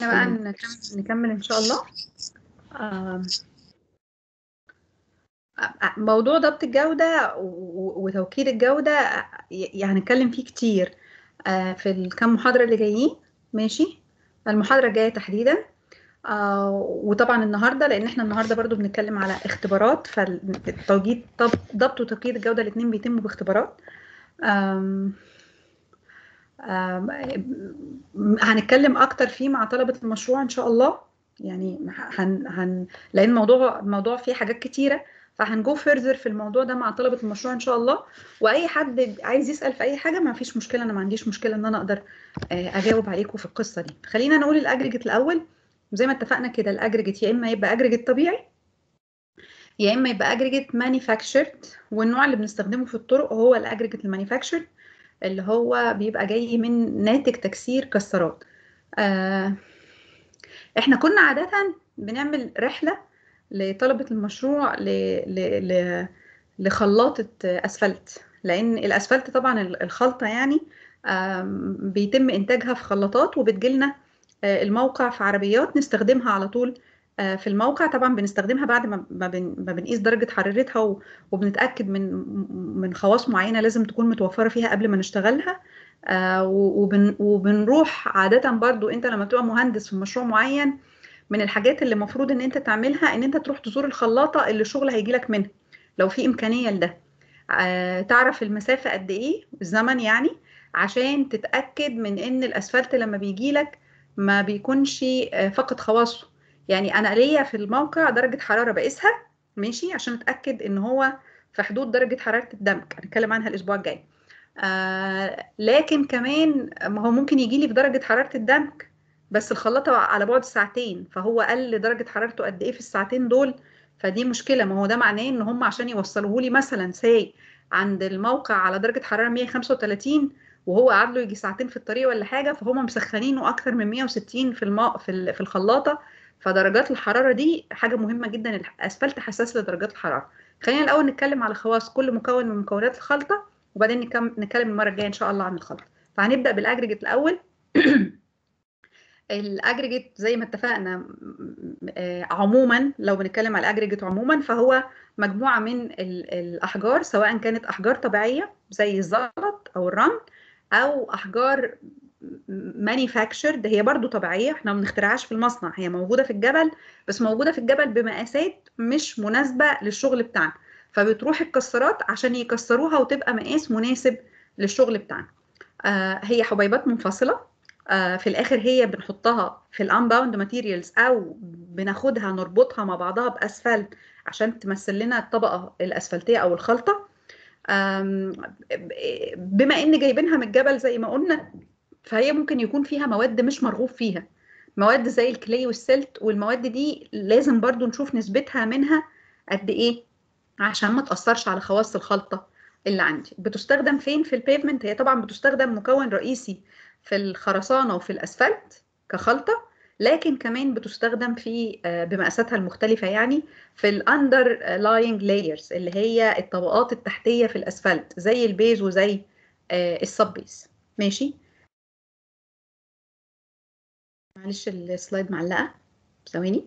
بقى نكمل, نكمل ان شاء الله آم، آه، موضوع ضبط الجودة و- وتوكيد الجودة آه، ي- هنتكلم فيه كتير آه، في الكام محاضرة اللي جايين ماشي المحاضرة الجاية تحديدا آه، وطبعا النهاردة لأن احنا النهاردة برضو بنتكلم على اختبارات فالتوجيد طب- ضبط وتوكيد الجودة الاتنين بيتموا باختبارات آم، آم، هنتكلم اكتر فيه مع طلبة المشروع ان شاء الله يعني هن هن لان الموضوع الموضوع فيه حاجات كتيرة فهنجو فيرذر في الموضوع ده مع طلبة المشروع ان شاء الله واي حد عايز يسأل في اي حاجة ما فيش مشكلة انا ما عنديش مشكلة ان انا اقدر آه، اجاوب عليكم في القصة دي خلينا نقول الاجريجيت الاول زي ما اتفقنا كده الاجريجيت يا اما يبقى اجريجيت طبيعي يا اما يبقى اجريجيت مانيفاكتشرد والنوع اللي بنستخدمه في الطرق هو الاجريجيت المانيفاكتشرد اللي هو بيبقى جاي من ناتج تكسير كسرات آه، احنا كنا عادة بنعمل رحلة لطلبة المشروع ل... ل... ل... لخلاطة اسفلت لان الاسفلت طبعا ال- الخلطة يعني آم، بيتم انتاجها في خلاطات وبتجيلنا آه، الموقع في عربيات نستخدمها على طول آه، في الموقع طبعا بنستخدمها بعد ما ما بن- ما بنقيس درجة حرارتها و- وبنتأكد من من خواص معينة لازم تكون متوفرة فيها قبل ما نشتغلها آه، و- وبن وبنروح عادة برضو انت لما تبقى مهندس في مشروع معين من الحاجات اللي المفروض ان انت تعملها ان انت تروح تزور الخلاطة اللي الشغل هيجيلك منها لو في امكانية لده آه، تعرف المسافة قد ايه الزمن يعني عشان تتأكد من ان الاسفلت لما بيجيلك ما بيكونش آه، فقد خواصه يعني انا ليا في الموقع درجة حرارة بقيسها ماشي عشان اتأكد ان هو في حدود درجة حرارة الدمج هنتكلم عنها الاسبوع الجاي آه لكن كمان ما هو ممكن يجي لي في درجة حرارة الدمج بس الخلاطة على بعد ساعتين فهو قل درجة حرارته قد ايه في الساعتين دول فدي مشكلة ما هو ده معناه ان هم عشان يوصلوه لي مثلا ساي عند الموقع على درجة حرارة 135 وهو قعد له يجي ساعتين في الطريق ولا حاجة فهم مسخنينه اكتر من 160 في الماء في ال- في الخلاطة فدرجات الحرارة دي حاجة مهمة جدا الاسفلت حساس لدرجات الحرارة خلينا الاول نتكلم على خواص كل مكون من مكونات الخلطة وبعدين نكم- نتكلم المرة الجاية ان شاء الله عن الخلطة فهنبدأ بالاجريجيت الاول الاجريجيت زي ما اتفقنا م- آه، عموما لو بنتكلم على الاجريجيت عموما فهو مجموعه من ال- الاحجار سواء كانت احجار طبيعيه زي الزلط او الرمل او احجار مانيفاكتشرد هي برضو طبيعيه احنا ما بنخترعهاش في المصنع هي موجوده في الجبل بس موجوده في الجبل بمقاسات مش مناسبه للشغل بتاعنا فبتروح الكسرات عشان يكسروها وتبقى مقاس مناسب للشغل بتاعنا آه، هي حبيبات منفصله آه، في الاخر هي بنحطها في الانباوند ماتيريالز او بناخدها نربطها مع بعضها باسفلت عشان تمثل لنا الطبقه الاسفلتيه او الخلطه آم، بما ان جايبينها من الجبل زي ما قلنا فهي ممكن يكون فيها مواد مش مرغوب فيها مواد زي الكلي والسلت والمواد دي لازم برضو نشوف نسبتها منها قد ايه عشان ما تأثرش على خواص الخلطة اللي عندي بتستخدم فين في البيفمنت هي طبعا بتستخدم مكون رئيسي في الخرسانة وفي الأسفلت كخلطة لكن كمان بتستخدم في آه، بمقاساتها المختلفة يعني في الاندر لاينج لايرز اللي هي الطبقات التحتية في الأسفلت زي البيز وزي آه، السب بيز ماشي معلش السلايد معلقة ثواني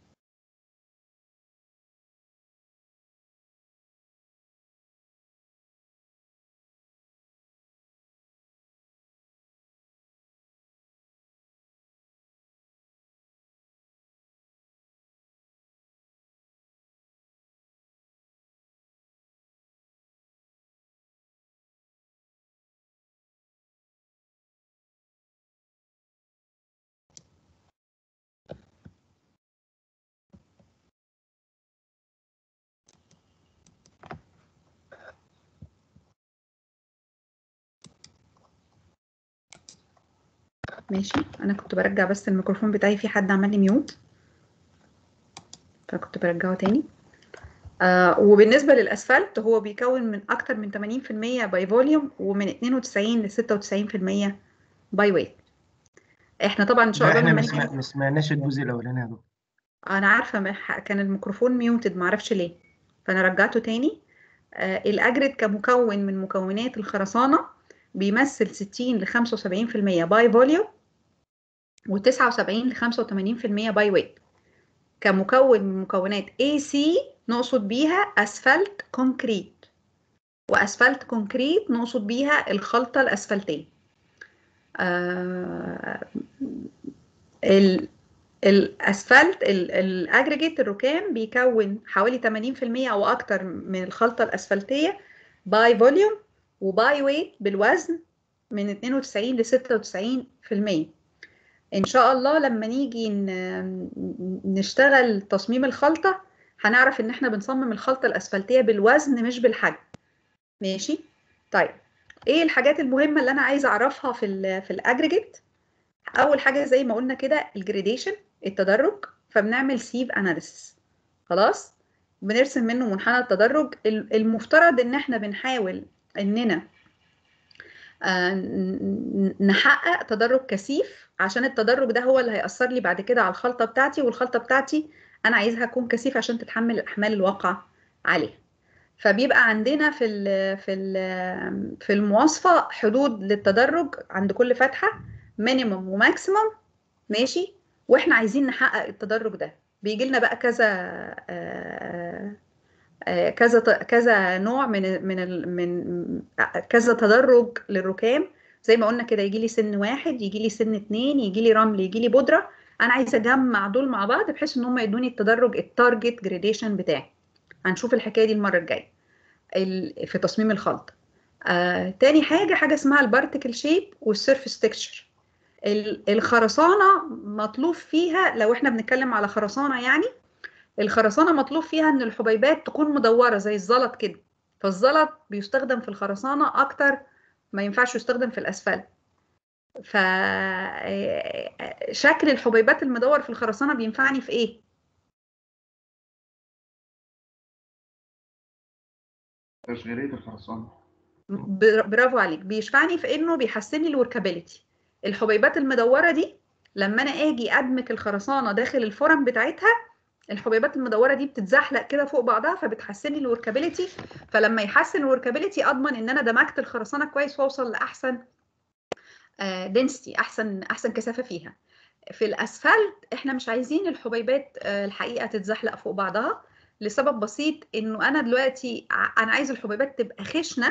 ماشي انا كنت برجع بس الميكروفون بتاعي في حد عمل لي ميوت فكنت برجعه تاني آه وبالنسبة للأسفلت هو بيكون من أكتر من 80% باي فوليوم ومن 92 ل 96% باي ويت احنا طبعا إن شاء لا الله احنا لما ما نيجي سمع- ما سمعناش الجزء الاولاني يا دكتور أنا عارفة ما ح- كان الميكروفون ميوتد معرفش ليه فأنا رجعته تاني آه الأجرد كمكون من مكونات الخرسانة بيمثل 60 ل 75% باي فوليوم و79 ل 85% باي ويت كمكون من مكونات AC نقصد بيها اسفلت كونكريت واسفلت كونكريت نقصد بيها الخلطه الاسفلتيه آه ال الاسفلت الاجريجيت الركام بيكون حوالي 80% او اكتر من الخلطه الاسفلتيه باي فوليوم وباي ويت بالوزن من 92 ل 96% ان شاء الله لما نيجي نشتغل تصميم الخلطه هنعرف ان احنا بنصمم الخلطه الاسفلتيه بالوزن مش بالحجم ماشي طيب ايه الحاجات المهمه اللي انا عايزه اعرفها في ال في الاجريجيت اول حاجه زي ما قلنا كده الجريديشن التدرج فبنعمل سيف اناليسيس خلاص بنرسم منه منحنى التدرج المفترض ان احنا بنحاول اننا آه نحقق تدرج كثيف عشان التدرج ده هو اللي هيأثر لي بعد كده على الخلطه بتاعتي والخلطه بتاعتي انا عايزها تكون كثيف عشان تتحمل الاحمال الواقعه عليها فبيبقى عندنا في ال في ال في المواصفه حدود للتدرج عند كل فتحه مينيمم وماكسيمم ماشي واحنا عايزين نحقق التدرج ده بيجي لنا بقى كذا آآ آآ كذا كذا نوع من من من كذا تدرج للركام زي ما قلنا كده يجي لي سن واحد يجي لي سن اتنين يجي لي رمل يجي لي بودره انا عايزه اجمع دول مع بعض بحيث ان هم يدوني التدرج التارجت جريديشن بتاعي هنشوف الحكايه دي المره الجايه في تصميم الخلطه آه، تاني حاجه حاجه اسمها البارتيكل شيب والسيرفيس تكستشر الخرسانه مطلوب فيها لو احنا بنتكلم على خرسانه يعني الخرسانه مطلوب فيها ان الحبيبات تكون مدوره زي الزلط كده فالزلط بيستخدم في الخرسانه اكتر ما ينفعش يستخدم في الاسفلت فشكل الحبيبات المدور في الخرسانه بينفعني في ايه تشغيلية الخرسانة برافو عليك بيشفعني في انه بيحسن لي الوركابيلتي الحبيبات المدوره دي لما انا اجي ادمج الخرسانه داخل الفرم بتاعتها الحبيبات المدوره دي بتتزحلق كده فوق بعضها فبتحسن لي الوركابيلتي فلما يحسن الوركابيلتي اضمن ان انا دمجت الخرسانه كويس واوصل لاحسن دنسيتي احسن احسن كثافه فيها في الاسفلت احنا مش عايزين الحبيبات الحقيقه تتزحلق فوق بعضها لسبب بسيط انه انا دلوقتي انا عايز الحبيبات تبقى خشنه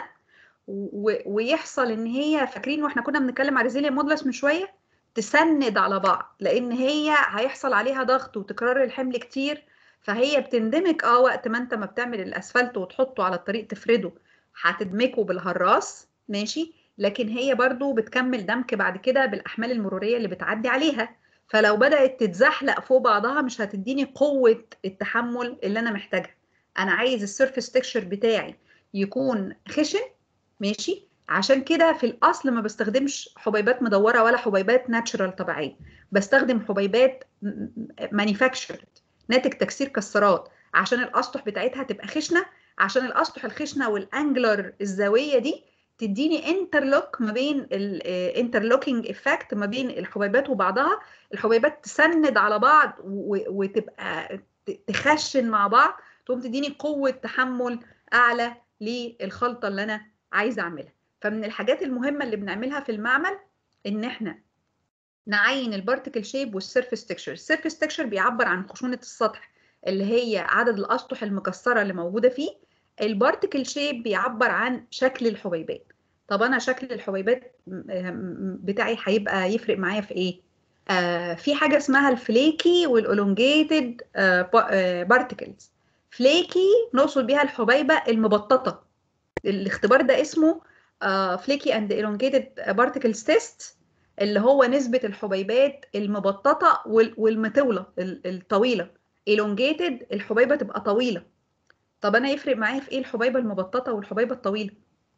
ويحصل ان هي فاكرين واحنا كنا بنتكلم على ريزيليا مودلس من شويه تسند على بعض لان هي هيحصل عليها ضغط وتكرار الحمل كتير فهي بتندمج اه وقت ما انت ما بتعمل الاسفلت وتحطه على الطريق تفرده هتدمجه بالهراس ماشي لكن هي برضو بتكمل دمك بعد كده بالاحمال المروريه اللي بتعدي عليها فلو بدات تتزحلق فوق بعضها مش هتديني قوه التحمل اللي انا محتاجها انا عايز السيرفيس تكشر بتاعي يكون خشن ماشي عشان كده في الاصل ما بستخدمش حبيبات مدوره ولا حبيبات ناتشرال طبيعيه بستخدم حبيبات مانيفاكتشرد ناتج تكسير كسرات عشان الاسطح بتاعتها تبقى خشنه عشان الاسطح الخشنه والانجلر الزاويه دي تديني انترلوك ما بين الانترلوكينج افكت ما بين الحبيبات وبعضها الحبيبات تسند على بعض وتبقى تخشن مع بعض تقوم تديني قوه تحمل اعلى للخلطه اللي انا عايزه اعملها فمن الحاجات المهمه اللي بنعملها في المعمل ان احنا نعين البارتيكل شيب والسيرفيس تكشر السيرفيس تكشر بيعبر عن خشونه السطح اللي هي عدد الاسطح المكسره اللي موجوده فيه البارتيكل شيب بيعبر عن شكل الحبيبات طب انا شكل الحبيبات بتاعي هيبقى يفرق معايا في ايه آه في حاجه اسمها الفليكي والالونجيتد آه بارتيكلز فليكي نقصد بيها الحبيبه المبططه الاختبار ده اسمه فليكي اند elongated بارتيكلز تيست اللي هو نسبة الحبيبات المبططة والمطولة الطويلة elongated الحبيبة تبقى طويلة طب أنا يفرق معايا في إيه الحبيبة المبططة والحبيبة الطويلة؟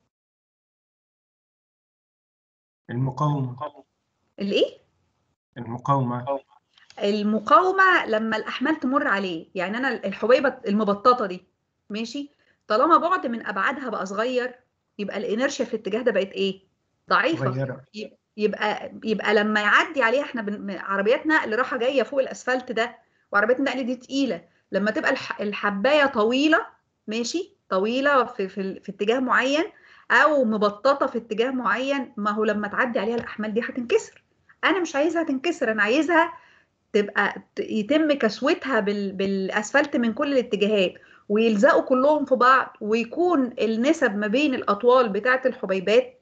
المقاومة الإيه؟ المقاومة المقاومة لما الأحمال تمر عليه يعني أنا الحبيبة المبططة دي ماشي طالما بعد من ابعادها بقى صغير يبقى الانرشيا في الاتجاه ده بقت ايه ضعيفه صغيرة. يبقى يبقى لما يعدي عليها احنا بن... عربيات نقل رايحه جايه فوق الاسفلت ده وعربيات النقل دي تقيله لما تبقى الح... الحبايه طويله ماشي طويله في في, في اتجاه معين او مبططه في اتجاه معين ما هو لما تعدي عليها الاحمال دي هتنكسر انا مش عايزها تنكسر انا عايزها تبقى ت- يتم كسوتها بال... بالاسفلت من كل الاتجاهات ويلزقوا كلهم في بعض ويكون النسب ما بين الاطوال بتاعه الحبيبات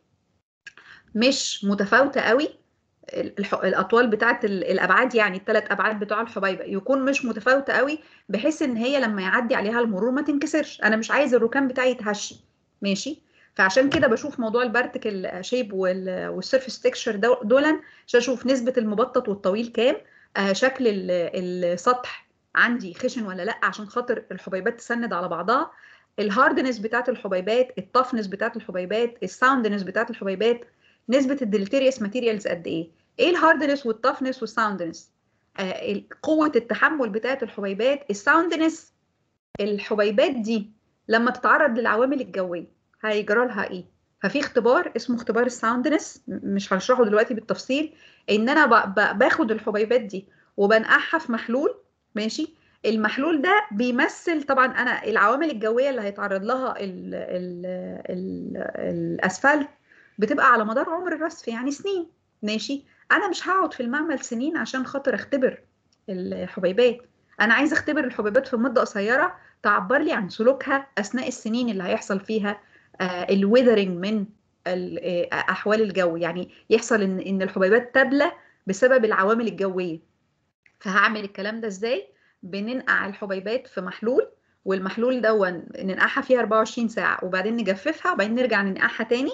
مش متفاوته قوي الح- الاطوال بتاعه ال- الابعاد يعني الثلاث ابعاد بتوع الحبيبه يكون مش متفاوته قوي بحيث ان هي لما يعدي عليها المرور ما تنكسرش انا مش عايز الركام بتاعي يتهشي ماشي فعشان كده بشوف موضوع البارتكل شيب والسيرفيس تكشر دول عشان اشوف نسبه المبطط والطويل كام آه شكل ال- السطح عندي خشن ولا لا عشان خاطر الحبيبات تسند على بعضها الهاردنس بتاعت الحبيبات الطفنس بتاعت الحبيبات الساوندنس بتاعت الحبيبات نسبه الديليتيريوس ماتيريالز قد ايه ايه الهاردنس والطفنس والساوندنس آه قوه التحمل بتاعت الحبيبات الساوندنس الحبيبات دي لما تتعرض للعوامل الجويه هيجرى لها ايه ففي اختبار اسمه اختبار الساوندنس مش هنشرحه دلوقتي بالتفصيل ان انا ب- ب- باخد الحبيبات دي وبنقعها في محلول ماشي المحلول ده بيمثل طبعا انا العوامل الجويه اللي هيتعرض لها ال ال ال الاسفلت بتبقى على مدار عمر الرصف يعني سنين ماشي انا مش هقعد في المعمل سنين عشان خاطر اختبر الحبيبات انا عايزه اختبر الحبيبات في مده قصيره تعبر لي عن سلوكها اثناء السنين اللي هيحصل فيها الويذرنج من ال- آه، احوال الجو يعني يحصل ان ان الحبيبات تبلى بسبب العوامل الجويه فهعمل الكلام ده ازاي بننقع الحبيبات في محلول والمحلول دون ننقعها فيها 24 ساعه وبعدين نجففها وبعدين نرجع ننقعها تاني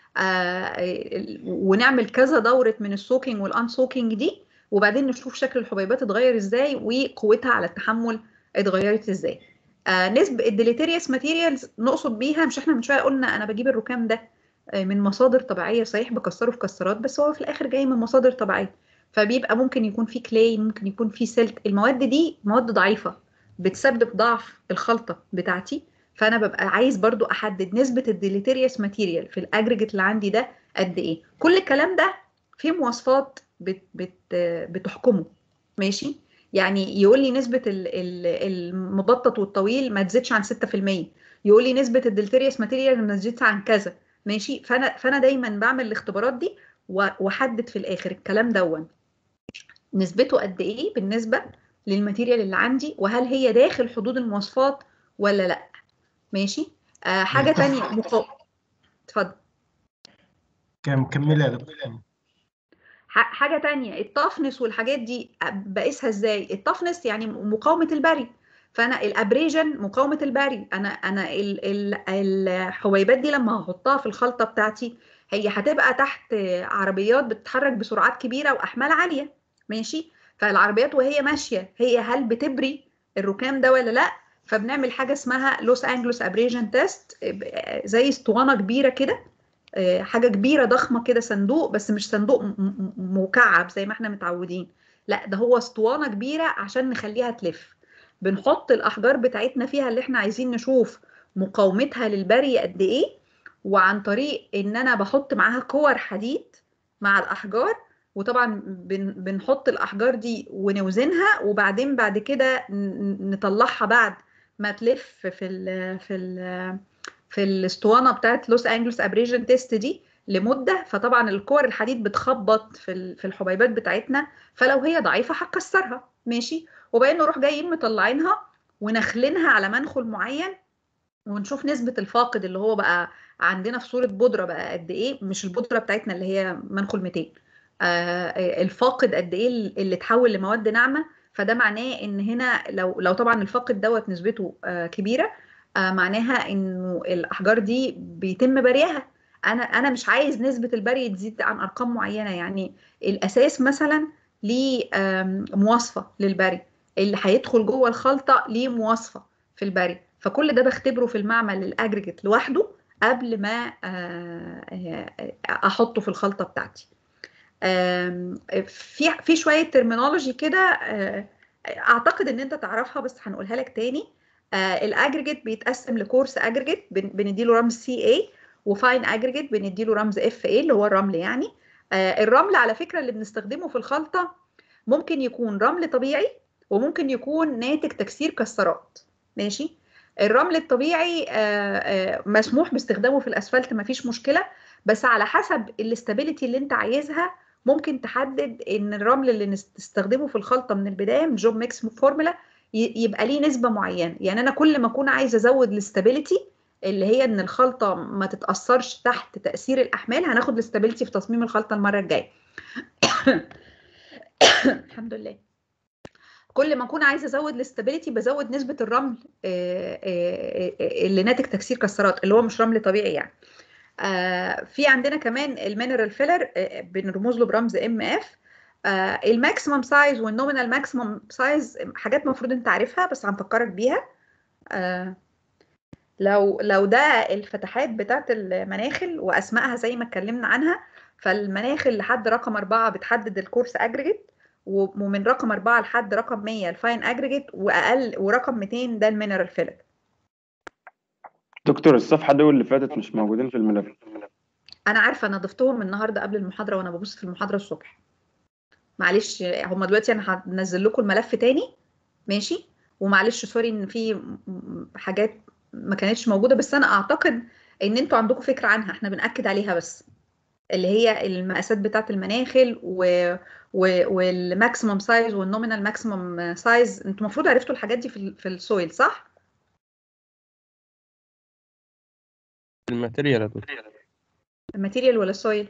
آه ال- ونعمل كذا دوره من السوكينج والان سوكينج دي وبعدين نشوف شكل الحبيبات اتغير ازاي وقوتها على التحمل اتغيرت ازاي آه نسبة الديليتيريوس ماتيريالز نقصد بيها مش احنا من شوية قلنا انا بجيب الركام ده آه، من مصادر طبيعية صحيح بكسره في كسرات بس هو في الاخر جاي من مصادر طبيعية فبيبقى ممكن يكون فيه كلاي ممكن يكون فيه سلك المواد دي مواد ضعيفة بتسبب ضعف الخلطة بتاعتي فانا ببقى عايز برضو احدد نسبة الديليتيريوس ماتيريال في الاجريجيت اللي عندي ده قد ايه كل الكلام ده فيه مواصفات بت بت بتحكمه ماشي يعني يقول لي نسبة ال- ال- المبطط والطويل ما تزيدش عن 6% يقول لي نسبة الدلتيريوس ماتيريال ما تزيدش عن كذا ماشي فانا فانا دايما بعمل الاختبارات دي و- واحدد في الاخر الكلام دون نسبته قد ايه بالنسبة للماتيريال اللي عندي وهل هي داخل حدود المواصفات ولا لا ماشي آه حاجة تانية مقا... اتفضل كم كملي يا دكتور ح- حاجة تانية الطفنس والحاجات دي بقيسها ازاي الطفنس يعني مقاومة البري فانا الابريجن مقاومة البري انا انا ال- ال- الحبيبات دي لما هحطها في الخلطة بتاعتي هي هتبقى تحت عربيات بتتحرك بسرعات كبيرة واحمال عالية ماشي فالعربيات وهي ماشية هي هل بتبري الركام ده ولا لا فبنعمل حاجة اسمها لوس انجلوس ابريجن تيست زي اسطوانة كبيرة كده آه، حاجة كبيرة ضخمة كده صندوق بس مش صندوق م- م- مكعب زي ما احنا متعودين لا ده هو اسطوانة كبيرة عشان نخليها تلف بنحط الأحجار بتاعتنا فيها اللي احنا عايزين نشوف مقاومتها للبري قد ايه وعن طريق ان انا بحط معاها كور حديد مع الأحجار وطبعا بن بنحط الأحجار دي ونوزنها وبعدين بعد كده ن- نطلعها بعد ما تلف في ال في ال في الاسطوانه بتاعت لوس انجلوس ابريجن تيست دي لمده فطبعا الكور الحديد بتخبط في ال- في الحبيبات بتاعتنا فلو هي ضعيفه هتكسرها ماشي وبعدين نروح جايين مطلعينها ونخلينها على منخل معين ونشوف نسبة الفاقد اللي هو بقى عندنا في صورة بودرة بقى قد ايه مش البودرة بتاعتنا اللي هي منخل 200 آه الفاقد قد ايه اللي اتحول لمواد ناعمة فده معناه ان هنا لو لو طبعا الفاقد دوت نسبته آه كبيرة آه معناها انه الاحجار دي بيتم بريها انا انا مش عايز نسبة البري تزيد عن ارقام معينة يعني الاساس مثلا ليه آم، مواصفة للبري اللي هيدخل جوه الخلطة ليه مواصفة في البري فكل ده بختبره في المعمل الاجريجيت لوحده قبل ما آه، آه، احطه في الخلطه بتاعتي آم، في في شويه ترمينولوجي كده آه، اعتقد ان انت تعرفها بس هنقولها لك تاني الاجريجيت بيتقسم لكورس اجريجيت بنديله رمز سي اي وفاين اجريجيت بنديله رمز اف اي اللي هو الرمل يعني آه، الرمل على فكره اللي بنستخدمه في الخلطه ممكن يكون رمل طبيعي وممكن يكون ناتج تكسير كسرات ماشي الرمل الطبيعي آه، آه، مسموح باستخدامه في الاسفلت مفيش مشكله بس على حسب الاستابيليتي اللي انت عايزها ممكن تحدد ان الرمل اللي نس- تستخدمه في الخلطه من البدايه من جوب ميكس فورمولا يبقى ليه نسبه معينه يعني انا كل ما اكون عايزه ازود الاستابيليتي اللي هي ان الخلطه ما تتاثرش تحت تاثير الاحمال هناخد الاستابيليتي في تصميم الخلطه المره الجايه الحمد لله كل ما اكون عايزه ازود الاستابيليتي بزود نسبه الرمل آه، آه، آه، اللي ناتج تكسير كسرات اللي هو مش رمل طبيعي يعني آه، في عندنا كمان المينرال فيلر بنرمز له برمز ام اف الماكسيمم سايز والنومينال ماكسيمم سايز حاجات المفروض انت عارفها بس هنفكرك بيها آه، لو لو ده الفتحات بتاعت المناخل واسمائها زي ما اتكلمنا عنها فالمناخل لحد رقم أربعة بتحدد الكورس اجريجيت ومن رقم أربعة لحد رقم 100 الفاين اجريجيت واقل ورقم 200 ده المينرال فيلر دكتور الصفحة دي واللي فاتت مش موجودين في الملف انا عارفه انا ضفتهم النهارده قبل المحاضره وانا ببص في المحاضره الصبح معلش هم دلوقتي انا هنزل لكم الملف تاني ماشي ومعلش سوري ان في م- م- حاجات ما كانتش موجوده بس انا اعتقد ان انتوا عندكم فكره عنها احنا بنأكد عليها بس اللي هي المقاسات بتاعه المناخل و... و... والماكسيمم سايز والنومينال ماكسيمم سايز انتوا المفروض عرفتوا الحاجات دي في ال... في السويل صح الماتيريال يا دكتور الماتيريال ولا السويل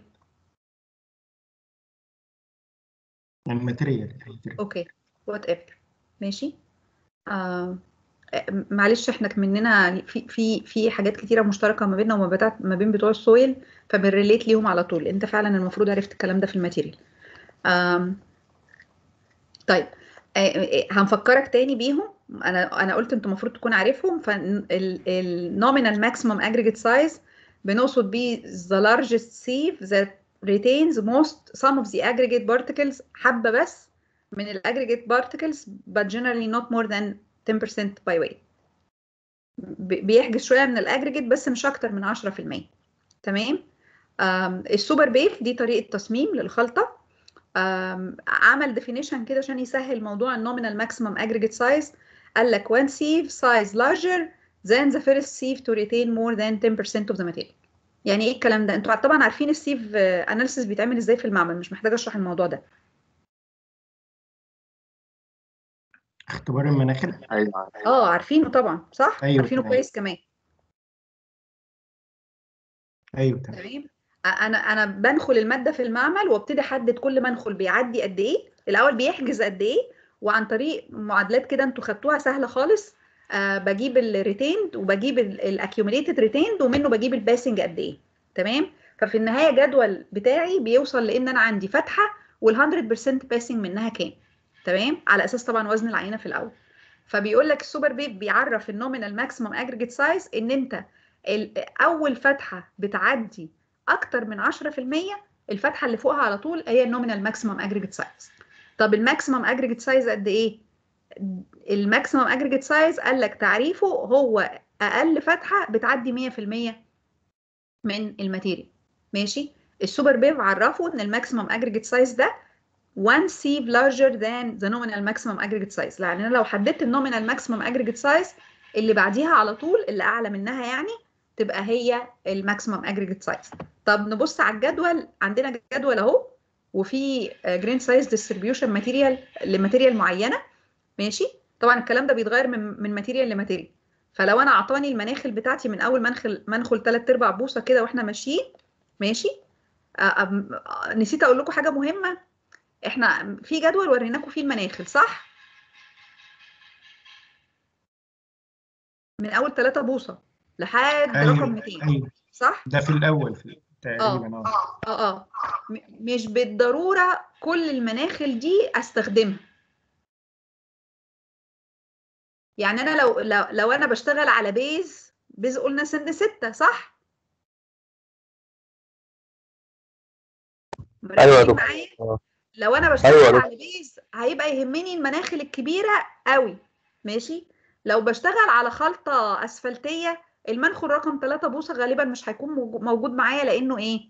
يعني ماتيريال اوكي وات ايفر ماشي آه معلش احنا مننا في في في حاجات كتيره مشتركه ما بيننا وما بتاع ما بين بتوع السويل فبنريليت ليهم على طول انت فعلا المفروض عرفت الكلام ده في الماتيريال آم، طيب آه، آه، هنفكرك تاني بيهم انا انا قلت انتوا المفروض تكون عارفهم فالنومينال ماكسيمم aggregate size بنقصد بيه the largest sieve that retains most some of the aggregate particles حبة بس من ال aggregate particles but generally not more than 10% by weight ب- بيحجز شوية من الاجريجيت بس مش أكتر من 10% تمام آم، السوبر بيف دي طريقة تصميم للخلطة آم، عمل definition كده عشان يسهل موضوع النومينال ماكسيمم aggregate size قال لك one sieve size larger than the first sieve to retain more than 10% of the material يعني ايه الكلام ده انتوا طبعا عارفين السيف اناليسيس بيتعمل ازاي في المعمل مش محتاجه اشرح الموضوع ده اختبار المناخل ايوه اه عارفينه طبعا صح أيوة، عارفينه تمام. كويس كمان ايوه تمام تمام أ- انا انا بدخل الماده في المعمل وابتدي احدد كل منخل بيعدي قد ايه الاول بيحجز قد ايه وعن طريق معادلات كده انتوا خدتوها سهله خالص آه بجيب الريتيند وبجيب الاكيوميليتد ريتيند ومنه بجيب الباسنج قد ايه تمام ففي النهايه جدول بتاعي بيوصل لان انا عندي فتحه وال 100% باسنج منها كام تمام على اساس طبعا وزن العينه في الاول فبيقول لك السوبر بيب بيعرف النومينال ماكسيمم اجريجيت سايز ان انت ال- اول فتحه بتعدي اكتر من 10% الفتحه اللي فوقها على طول هي النومينال ماكسيمم اجريجيت سايز طب الماكسيمم اجريجيت سايز قد ايه الماكسيمم اجريجيت سايز قال لك تعريفه هو اقل فتحه بتعدي 100% من الماتيريال ماشي السوبر بيف عرفه ان الماكسيمم اجريجيت سايز ده one sieve larger than the nominal maximum aggregate size لان انا لو حددت النومينال ماكسيمم aggregate size اللي بعديها على طول اللي اعلى منها يعني تبقى هي الماكسيمم aggregate size طب نبص على الجدول عندنا جدول اهو وفي جرين سايز ديستريبيوشن ماتيريال لماتيريال معينه ماشي طبعا الكلام ده بيتغير من من ماتيريال لماتيريال فلو انا اعطاني المناخل بتاعتي من اول منخل منخل 3 ارباع بوصه كده واحنا ماشيين ماشي آه، أم- آه، نسيت اقول لكم حاجه مهمه احنا في جدول وريناكم فيه المناخل صح من اول 3 بوصه لحد ايوه رقم 200 ايوه صح ده في الاول في تقريبا اه اه اه م- مش بالضروره كل المناخل دي استخدمها يعني انا لو لو, لو انا بشتغل على بيز بيز قلنا سن ستة صح أيوة يا مركزين دكتور. معايا؟ آه. لو انا بشتغل أيوة يا على بيز هيبقى يهمني المناخل الكبيره قوي ماشي لو بشتغل على خلطه اسفلتيه المنخل رقم 3 بوصه غالبا مش هيكون موجو- موجود معايا لانه ايه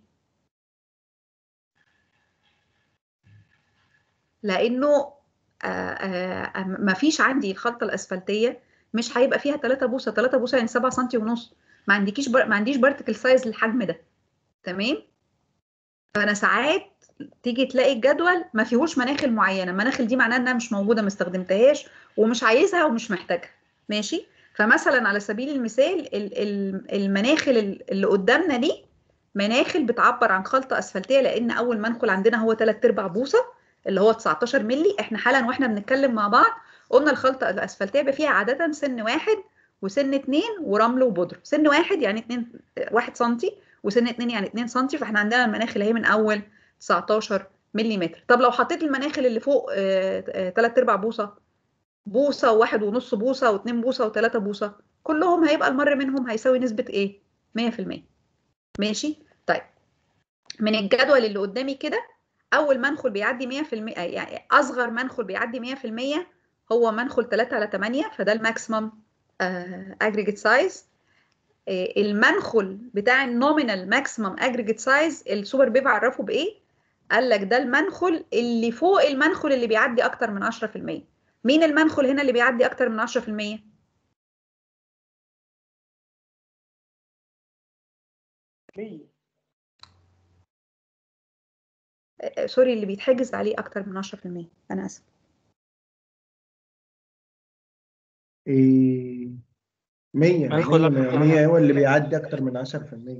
لانه آه آه ما فيش عندي الخلطه الاسفلتيه مش هيبقى فيها 3 بوصه 3 بوصه يعني 7 سم ونص ما عندكيش بر... ما عنديش بارتكل سايز للحجم ده تمام فانا ساعات تيجي تلاقي الجدول ما فيهوش مناخل معينه المناخل دي معناها انها مش موجوده ما استخدمتهاش ومش عايزها ومش محتاجها ماشي فمثلا على سبيل المثال ال- ال- المناخل ال- اللي قدامنا دي مناخل بتعبر عن خلطه اسفلتيه لان اول منخل عندنا هو 3 ارباع بوصه اللي هو 19 مللي احنا حالا واحنا بنتكلم مع بعض قلنا الخلطه الاسفلتيه بيبقى فيها عاده سن واحد وسن اتنين ورمل وبودره سن واحد يعني اتنين واحد سنتي وسن اتنين يعني اتنين سنتي فاحنا عندنا المناخل اهي من اول 19 ملم طب لو حطيت المناخل اللي فوق آه، آه، تلات ارباع بوصه بوصه وواحد ونص بوصه واتنين بوصه وتلاته بوصه كلهم هيبقى المر منهم هيساوي نسبه ايه 100% ماشي طيب من الجدول اللي قدامي كده اول منخل بيعدي 100% يعني اصغر منخل بيعدي 100% هو منخل 3 على 8 فده الماكسيمم اجريجيت سايز المنخل بتاع النومينال ماكسيمم اجريجيت سايز السوبر بيب عرفه بايه قال لك ده المنخل اللي فوق المنخل اللي بيعدي اكتر من 10% مين المنخل هنا اللي بيعدي اكتر من 10% آه، سوري اللي بيتحجز عليه اكتر من 10% انا اسف إيه 100 هندخل 100 100 هو اللي بيعدي أكتر من 10%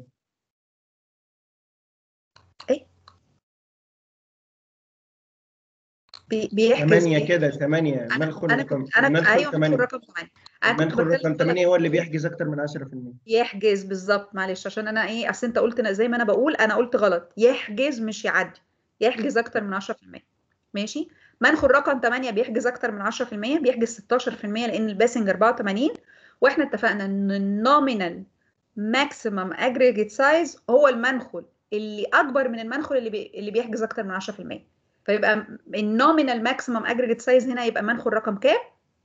بي- بيحجز 8 إيه؟ كده 8 انا المنخل انا رقم كنت انا كنت المنخل ايوه منخل 8 رقم 8 انا كنت المنخل بتكلم رقم 8 هو اللي بيحجز أكتر من 10% يحجز بالظبط معلش عشان انا ايه اصل انت قلت زي ما انا بقول انا قلت غلط يحجز مش يعدي يحجز اكتر من 10% ماشي منخل رقم 8 بيحجز اكتر من 10% بيحجز 16% لان الباسنج 84 واحنا اتفقنا ان النومينال ماكسيمم اجريجيت سايز هو المنخل اللي اكبر من المنخل اللي بي... اللي بيحجز اكتر من 10% فيبقى النومينال ماكسيمم اجريجيت سايز هنا يبقى منخل رقم كام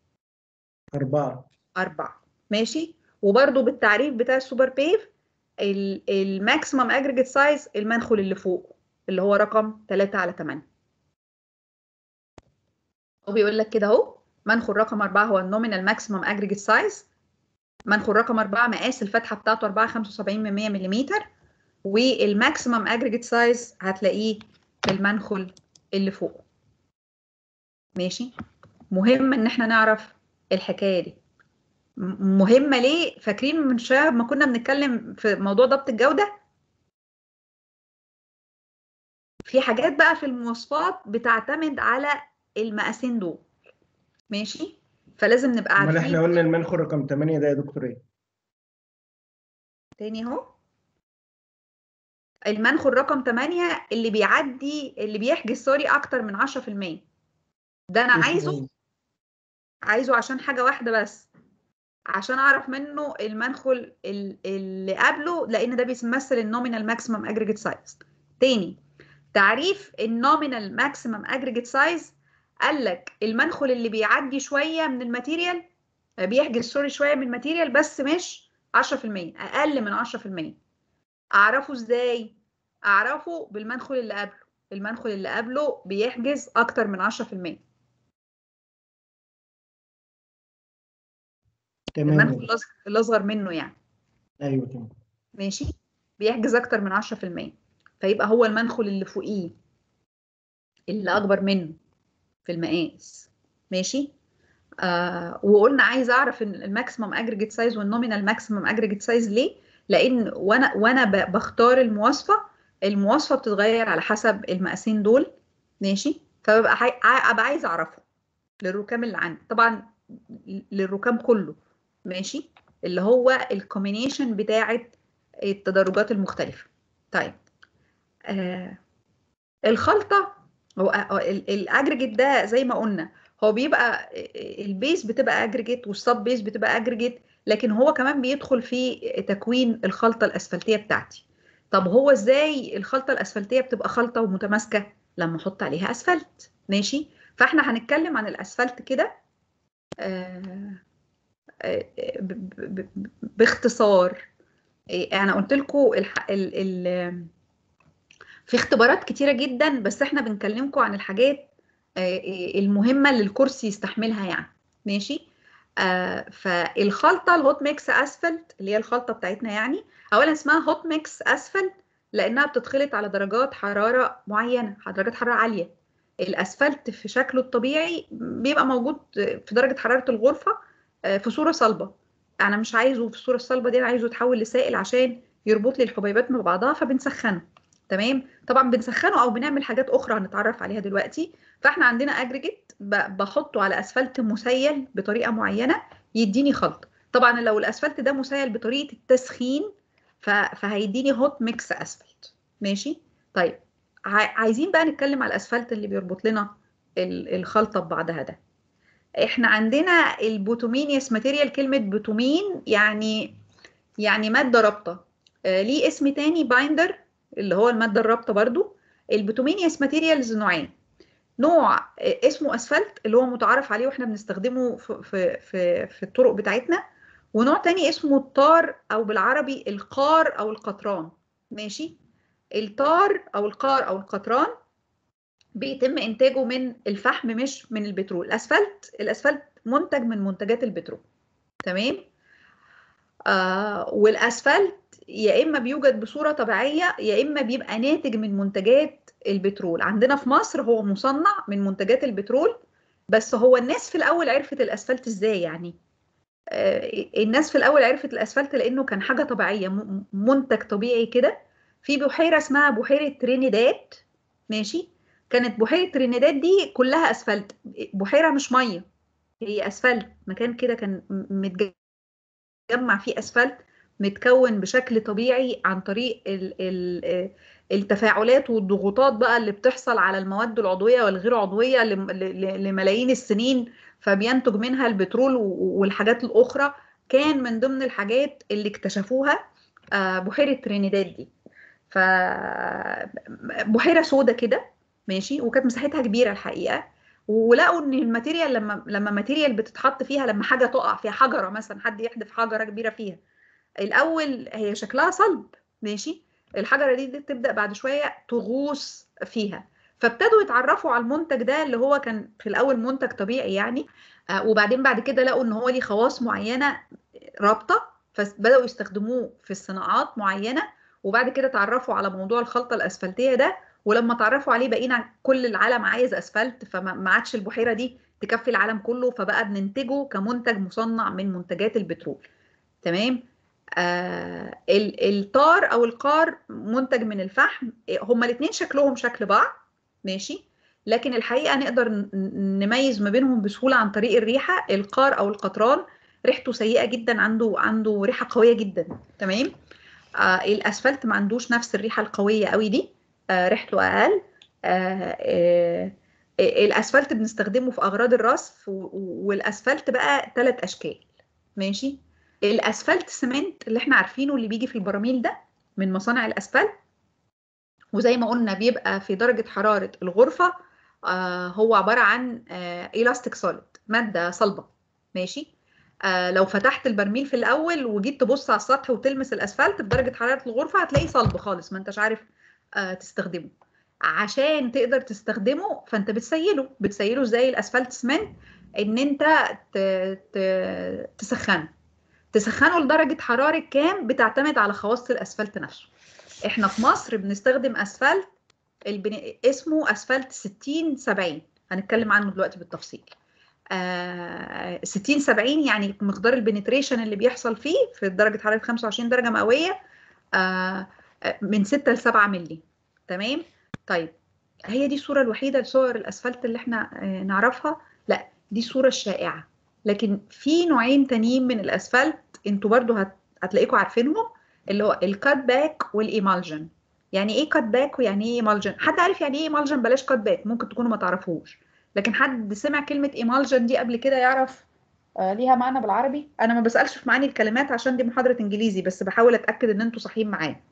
4 أربعة ماشي وبرده بالتعريف بتاع السوبر بيف الماكسيمم اجريجيت سايز المنخل اللي فوق اللي هو رقم 3 على 8 هو بيقول لك كده اهو منخل رقم 4 هو النومينال ماكسيمم اجريجيت سايز منخل رقم 4 مقاس الفتحه بتاعته 4 75 من 100 ملم والماكسيمم اجريجيت سايز هتلاقيه في المنخل اللي فوق ماشي مهم ان احنا نعرف الحكايه دي م- مهمه ليه فاكرين من شويه ما كنا بنتكلم في موضوع ضبط الجوده في حاجات بقى في المواصفات بتعتمد على المقاسين دول ماشي فلازم نبقى أمال إحنا عارفين قلنا المنخل رقم 8 ده يا دكتور إيه؟ تاني اهو المنخل رقم 8 اللي بيعدي اللي بيحجز سوري اكتر من 10% ده انا اسمه عايزه إيه؟ عايزه عشان حاجه واحده بس عشان اعرف منه المنخل ال- اللي قبله لان ده بيمثل النومينال ماكسيمم اجريجيت سايز تاني تعريف النومينال ماكسيمم اجريجيت سايز قال لك المنخل اللي بيعدي شويه من الماتيريال بيحجز سوري شويه من الماتيريال بس مش 10% اقل من 10% اعرفه ازاي اعرفه بالمنخل اللي قبله المنخل اللي قبله بيحجز اكتر من 10% تمام المنخل الأصغر- الاصغر منه يعني أيوه تمام ماشي بيحجز اكتر من 10% فيبقى هو المنخل اللي فوقيه اللي اكبر منه في المقاس ماشي آه وقلنا عايز اعرف إن الماكسيمم اجريجيت سايز والنومينال ماكسيمم اجريجيت سايز ليه لان وانا وانا ب- بختار المواصفه المواصفه بتتغير على حسب المقاسين دول ماشي فببقى حي... ع- ابقى عايز اعرفه للركام اللي عندي طبعا للركام كله ماشي اللي هو الكومبينيشن بتاعه التدرجات المختلفه طيب آه الخلطه هو هو ال- الاجريجيت ده زي ما قلنا هو بيبقى البيس بتبقى اجريجيت والسب بيس بتبقى اجريجيت لكن هو كمان بيدخل في تكوين الخلطه الاسفلتيه بتاعتي طب هو ازاي الخلطه الاسفلتيه بتبقى خلطه ومتماسكه لما احط عليها اسفلت ماشي فاحنا هنتكلم عن الاسفلت كده آه، آه، ب- ب- ب- باختصار إيه، انا قلت لكم الح... ال... ال... في اختبارات كتيره جدا بس احنا بنكلمكم عن الحاجات آه، المهمه اللي الكرسي يستحملها يعني ماشي آه فالخلطه الهوت ميكس اسفلت اللي هي الخلطه بتاعتنا يعني اولا اسمها هوت ميكس اسفلت لانها بتتخلط على درجات حراره معينه درجات حراره عاليه الاسفلت في شكله الطبيعي بيبقى موجود في درجه حراره الغرفه آه، في صوره صلبه انا مش عايزه في الصوره الصلبه دي انا عايزه يتحول لسائل عشان يربط لي الحبيبات مع بعضها فبنسخنه تمام طبعا بنسخنه او بنعمل حاجات اخرى هنتعرف عليها دلوقتي فاحنا عندنا اجريجيت بحطه على اسفلت مسيل بطريقه معينه يديني خلط طبعا لو الاسفلت ده مسيل بطريقه التسخين ف... فهيديني هوت ميكس اسفلت ماشي طيب ع... عايزين بقى نتكلم على الاسفلت اللي بيربط لنا ال... الخلطه ببعضها ده احنا عندنا البوتومينيوس ماتيريال كلمه بوتومين يعني يعني ماده رابطه آه ليه اسم تاني بايندر اللي هو الماده الرابطه برضو البوتومينيوس ماتيريالز نوعين نوع اسمه اسفلت اللي هو متعارف عليه واحنا بنستخدمه في في في, في الطرق بتاعتنا ونوع تاني اسمه الطار او بالعربي القار او القطران ماشي الطار او القار او القطران بيتم انتاجه من الفحم مش من البترول الاسفلت الاسفلت منتج من منتجات البترول تمام آه والاسفلت يا اما بيوجد بصوره طبيعيه يا اما بيبقى ناتج من منتجات البترول عندنا في مصر هو مصنع من منتجات البترول بس هو الناس في الاول عرفت الاسفلت ازاي يعني آه الناس في الاول عرفت الاسفلت لانه كان حاجه طبيعيه منتج طبيعي كده في بحيره اسمها بحيره ترينيداد ماشي كانت بحيره ترينيداد دي كلها اسفلت بحيره مش ميه هي اسفلت مكان كده كان متجمع فيه اسفلت متكون بشكل طبيعي عن طريق ال ال التفاعلات والضغوطات بقى اللي بتحصل على المواد العضويه والغير عضويه لملايين السنين فبينتج منها البترول والحاجات الاخرى كان من ضمن الحاجات اللي اكتشفوها بحيره ترينيداد دي ف بحيره سودة كده ماشي وكانت مساحتها كبيره الحقيقه ولقوا ان الماتيريال لما لما ماتيريال بتتحط فيها لما حاجه تقع فيها حجره مثلا حد يحدف حجره كبيره فيها الاول هي شكلها صلب ماشي الحجره دي, دي تبدا بعد شويه تغوص فيها فابتدوا يتعرفوا على المنتج ده اللي هو كان في الاول منتج طبيعي يعني آه وبعدين بعد كده لقوا ان هو ليه خواص معينه رابطه فبداوا يستخدموه في الصناعات معينه وبعد كده تعرفوا على موضوع الخلطه الاسفلتيه ده ولما تعرفوا عليه بقينا كل العالم عايز اسفلت فما عادش البحيره دي تكفي العالم كله فبقى بننتجه كمنتج مصنع من منتجات البترول تمام آه الطار او القار منتج من الفحم هما الاثنين شكلهم شكل بعض ماشي لكن الحقيقه نقدر نميز ما بينهم بسهوله عن طريق الريحه القار او القطران ريحته سيئه جدا عنده عنده ريحه قويه جدا تمام آه الاسفلت ما عندوش نفس الريحه القويه قوي دي آه ريحته اقل آه آه الاسفلت بنستخدمه في اغراض الرصف والاسفلت بقى ثلاث اشكال ماشي الاسفلت سمنت اللي احنا عارفينه اللي بيجي في البراميل ده من مصانع الاسفلت وزي ما قلنا بيبقى في درجه حراره الغرفه آه هو عباره عن آه الاستيك سوليد ماده صلبه ماشي آه لو فتحت البرميل في الاول وجيت تبص على السطح وتلمس الاسفلت بدرجه حراره الغرفه هتلاقيه صلب خالص ما انتش عارف آه تستخدمه عشان تقدر تستخدمه فانت بتسيله بتسيله زي الاسفلت سمنت ان انت تسخنه تسخنه لدرجه حراره كام بتعتمد على خواص الاسفلت نفسه احنا في مصر بنستخدم اسفلت البن... اسمه اسفلت 60 70 هنتكلم عنه دلوقتي بالتفصيل آه 60 70 يعني مقدار البنتريشن اللي بيحصل فيه في درجه حراره 25 درجه مئويه آه من 6 ل 7 مللي تمام طيب هي دي الصوره الوحيده لصور الاسفلت اللي احنا آه نعرفها لا دي الصوره الشائعه لكن في نوعين تانيين من الاسفلت انتوا برضو هت... هتلاقيكم عارفينهم اللي هو الكات باك والايمالجن يعني ايه كات باك ويعني ايه ايمالجن حد عارف يعني ايه ايمالجن بلاش كات باك ممكن تكونوا ما تعرفوش لكن حد سمع كلمه ايمالجن دي قبل كده يعرف آه ليها معنى بالعربي انا ما بسالش في معاني الكلمات عشان دي محاضره انجليزي بس بحاول اتاكد ان انتوا صحيين معايا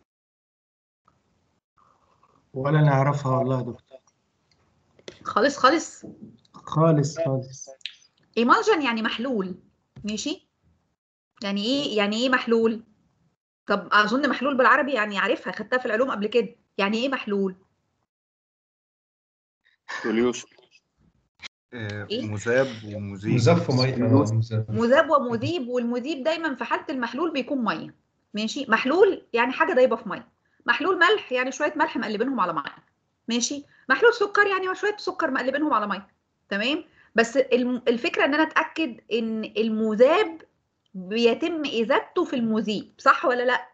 ولا نعرفها والله يا دكتور خالص خالص خالص خالص ايمالجن يعني محلول ماشي يعني ايه يعني ايه محلول طب اظن محلول بالعربي يعني عارفها خدتها في العلوم قبل كده يعني ايه محلول سوليوشن إيه؟ مذاب ومذيب مذاب في ميه آه، مذاب. مذاب ومذيب والمذيب دايما في حاله المحلول بيكون ميه ماشي محلول يعني حاجه دايبه في ميه محلول ملح يعني شويه ملح مقلبينهم على ميه ماشي محلول سكر يعني شويه سكر مقلبينهم على ميه تمام بس الم- الفكره ان انا اتاكد ان المذاب بيتم اذابته في المذيب صح ولا لا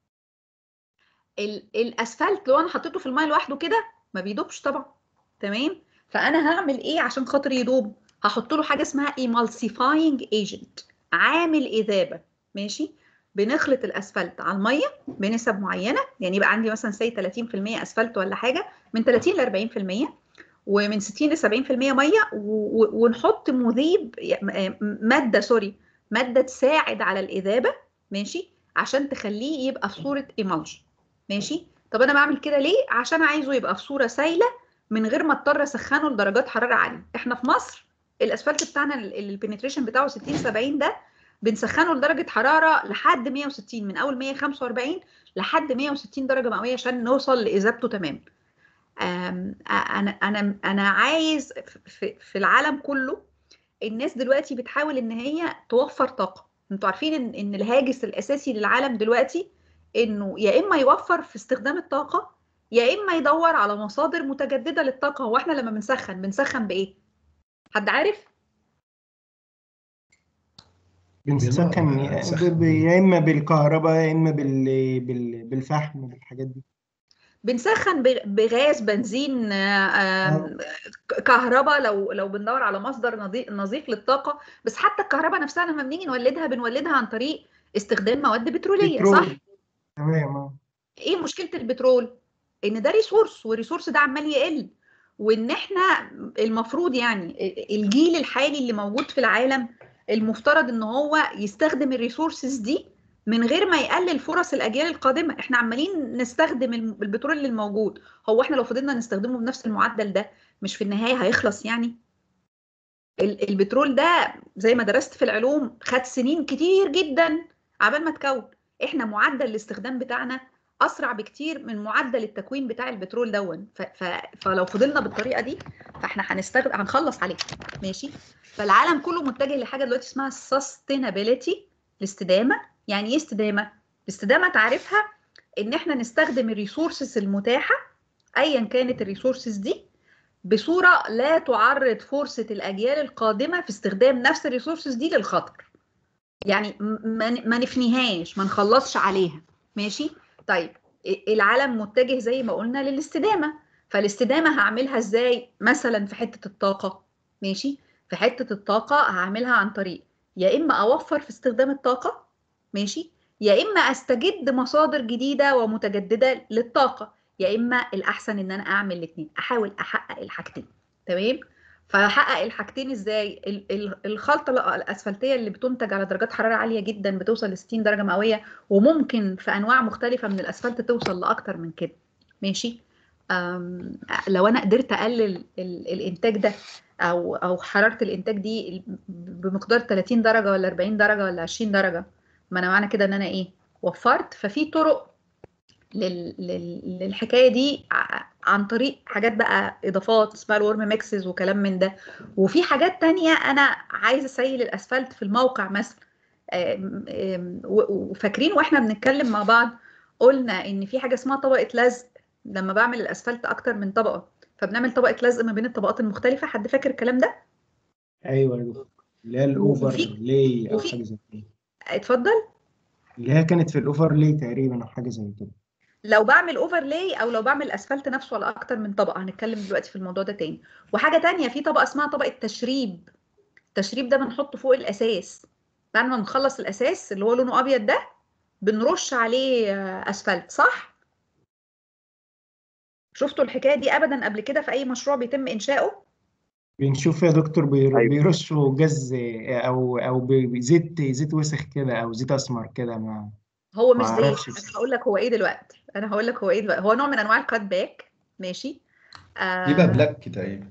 ال- الاسفلت لو انا حطيته في الميه لوحده كده ما بيدوبش طبعا تمام فانا هعمل ايه عشان خاطر يدوب هحط له حاجه اسمها emulsifying agent عامل اذابه ماشي بنخلط الاسفلت على الميه بنسب معينه يعني يبقى عندي مثلا سي 30% اسفلت ولا حاجه من 30 ل 40% ومن 60 ل 70% ميه و- و- ونحط مذيب م- ماده سوري ماده تساعد على الاذابه ماشي عشان تخليه يبقى في صوره ايمالج ماشي طب انا بعمل كده ليه عشان عايزه يبقى في صوره سايله من غير ما اضطر اسخنه لدرجات حراره عاليه احنا في مصر الاسفلت بتاعنا البنتريشن بتاعه 60 70 ده بنسخنه لدرجه حراره لحد 160 من اول 145 لحد 160 درجه مئويه عشان نوصل لاذابته تمام آم، انا انا انا عايز في, في العالم كله الناس دلوقتي بتحاول ان هي توفر طاقه انتوا عارفين ان ان الهاجس الاساسي للعالم دلوقتي انه يا اما يوفر في استخدام الطاقه يا اما يدور على مصادر متجدده للطاقه هو احنا لما بنسخن بنسخن بايه حد عارف بنسخن بنسخن ب- ب- يا اما بالكهرباء يا اما بال... بال... بالفحم بالحاجات دي بنسخن ب- بغاز بنزين آه، آم، كهرباء لو لو بندور على مصدر نظيف نظيف للطاقه بس حتى الكهرباء نفسها لما بنيجي نولدها بنولدها عن طريق استخدام مواد بتروليه بترول. صح تمام اه ايه مشكله البترول ان ده ريسورس والريسورس ده عمال يقل وان احنا المفروض يعني الجيل الحالي اللي موجود في العالم المفترض ان هو يستخدم الريسورسز دي من غير ما يقلل فرص الاجيال القادمه احنا عمالين نستخدم الم- البترول اللي الموجود هو احنا لو فضلنا نستخدمه بنفس المعدل ده مش في النهايه هيخلص يعني ال- البترول ده زي ما درست في العلوم خد سنين كتير جدا عبال ما تكون احنا معدل الاستخدام بتاعنا اسرع بكتير من معدل التكوين بتاع البترول دون ف... ف... فلو فضلنا بالطريقه دي فاحنا هنستخدم هنخلص عليه ماشي فالعالم كله متجه لحاجه دلوقتي اسمها sustainability الاستدامه يعني ايه استدامه الاستدامه تعرفها ان احنا نستخدم الريسورسز المتاحه ايا كانت الريسورسز دي بصوره لا تعرض فرصه الاجيال القادمه في استخدام نفس الريسورسز دي للخطر يعني م- ما ن- ما نفنيهاش ما نخلصش عليها ماشي طيب ال- العالم متجه زي ما قلنا للاستدامه فالاستدامه هعملها ازاي مثلا في حته الطاقه ماشي في حته الطاقه هعملها عن طريق يا اما اوفر في استخدام الطاقه ماشي يا اما استجد مصادر جديده ومتجدده للطاقه يا اما الاحسن ان انا اعمل الاثنين احاول احقق الحاجتين تمام فهحقق الحاجتين ازاي ال- ال- الخلطه الاسفلتيه اللي بتنتج على درجات حراره عاليه جدا بتوصل ل 60 درجه مئويه وممكن في انواع مختلفه من الاسفلت توصل لاكتر من كده ماشي أم، لو انا قدرت اقلل ال- الانتاج ده او او حراره الانتاج دي بمقدار 30 درجه ولا 40 درجه ولا 20 درجه ما انا معنى كده ان انا ايه وفرت ففي طرق لل... لل... للحكايه دي ع- عن طريق حاجات بقى اضافات اسمها الورم ميكسز وكلام من ده وفي حاجات تانية انا عايزه اسيل الاسفلت في الموقع مثلا آم، آم، و- وفاكرين واحنا بنتكلم مع بعض قلنا ان في حاجه اسمها طبقه لزق لما بعمل الاسفلت اكتر من طبقه فبنعمل طبقه لزق ما بين الطبقات المختلفه حد فاكر الكلام ده ايوه يا دكتور اللي هي الاوفر وفي- لي او وفي- حاجه زي كده اتفضل اللي هي كانت في الاوفر لي تقريبا او حاجه زي كده لو بعمل اوفرلاي او لو بعمل اسفلت نفسه على اكتر من طبقه هنتكلم دلوقتي في الموضوع ده تاني وحاجه تانية في طبقه اسمها طبقه تشريب التشريب ده بنحطه فوق الاساس بعد ما نخلص الاساس اللي هو لونه ابيض ده بنرش عليه آه، اسفلت صح شفتوا الحكايه دي ابدا قبل كده في اي مشروع بيتم انشاؤه بنشوف يا دكتور بير- أيوة. بيرشوا جاز او او ب- زيت زيت وسخ كده او زيت اسمر كده ما هو مش ما زيت أعرفش انا بس. هقول لك هو ايه دلوقتي انا هقول لك هو ايه دلوقتي هو نوع من انواع الكات باك ماشي آه يبقى بلاك تقريبا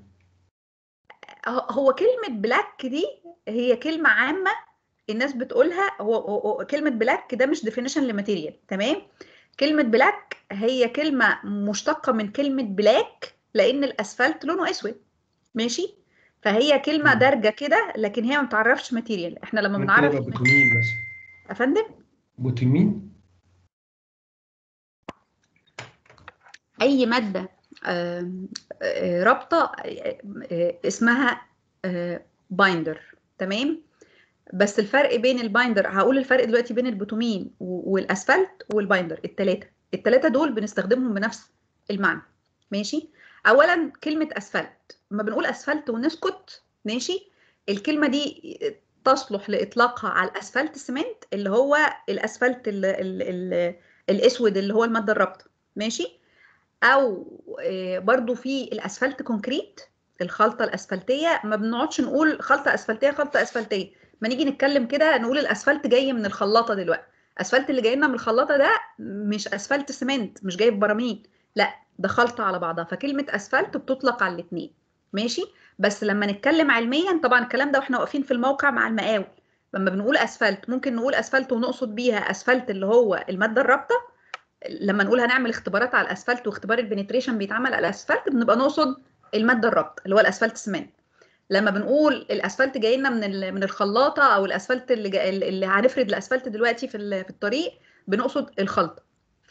هو كلمة بلاك دي هي كلمة عامة الناس بتقولها هو, هو هو كلمة بلاك ده مش definition لماتيريال تمام كلمة بلاك هي كلمة مشتقة من كلمة بلاك لأن الأسفلت لونه أسود ماشي فهي كلمة مم. دارجة كده لكن هي ما بتعرفش ماتيريال احنا لما ممكن بنعرف يبقى بوتومين مثلا يا فندم بوتومين اي ماده آم، آه، رابطه آه، آه، اسمها بايندر تمام بس الفرق بين البايندر هقول الفرق دلوقتي بين البوتومين و- والاسفلت والبايندر الثلاثه الثلاثه دول بنستخدمهم بنفس المعنى ماشي اولا كلمه اسفلت لما بنقول اسفلت ونسكت ماشي الكلمه دي تصلح لاطلاقها على الاسفلت سيمنت اللي هو الاسفلت ال ال ال الاسود اللي هو الماده الرابطه ماشي او آه، برضو في الاسفلت كونكريت الخلطه الاسفلتيه ما بنقعدش نقول خلطه اسفلتيه خلطه اسفلتيه ما نيجي نتكلم كده نقول الاسفلت جاي من الخلاطه دلوقتي الاسفلت اللي جاي لنا من الخلاطه ده مش اسفلت سيمنت مش جاي ببراميل لا ده خلطه على بعضها فكلمه اسفلت بتطلق على الاثنين ماشي بس لما نتكلم علميا طبعا الكلام ده واحنا واقفين في الموقع مع المقاول لما بنقول اسفلت ممكن نقول اسفلت ونقصد بيها اسفلت اللي هو الماده الرابطه لما نقول هنعمل اختبارات على الاسفلت واختبار البنتريشن بيتعمل على الاسفلت بنبقى نقصد الماده الرابطه اللي هو الاسفلت سمنت لما بنقول الاسفلت جاي لنا من ال- من الخلاطه او الاسفلت اللي جا اللي هنفرد الاسفلت دلوقتي في ال- في الطريق بنقصد الخلطه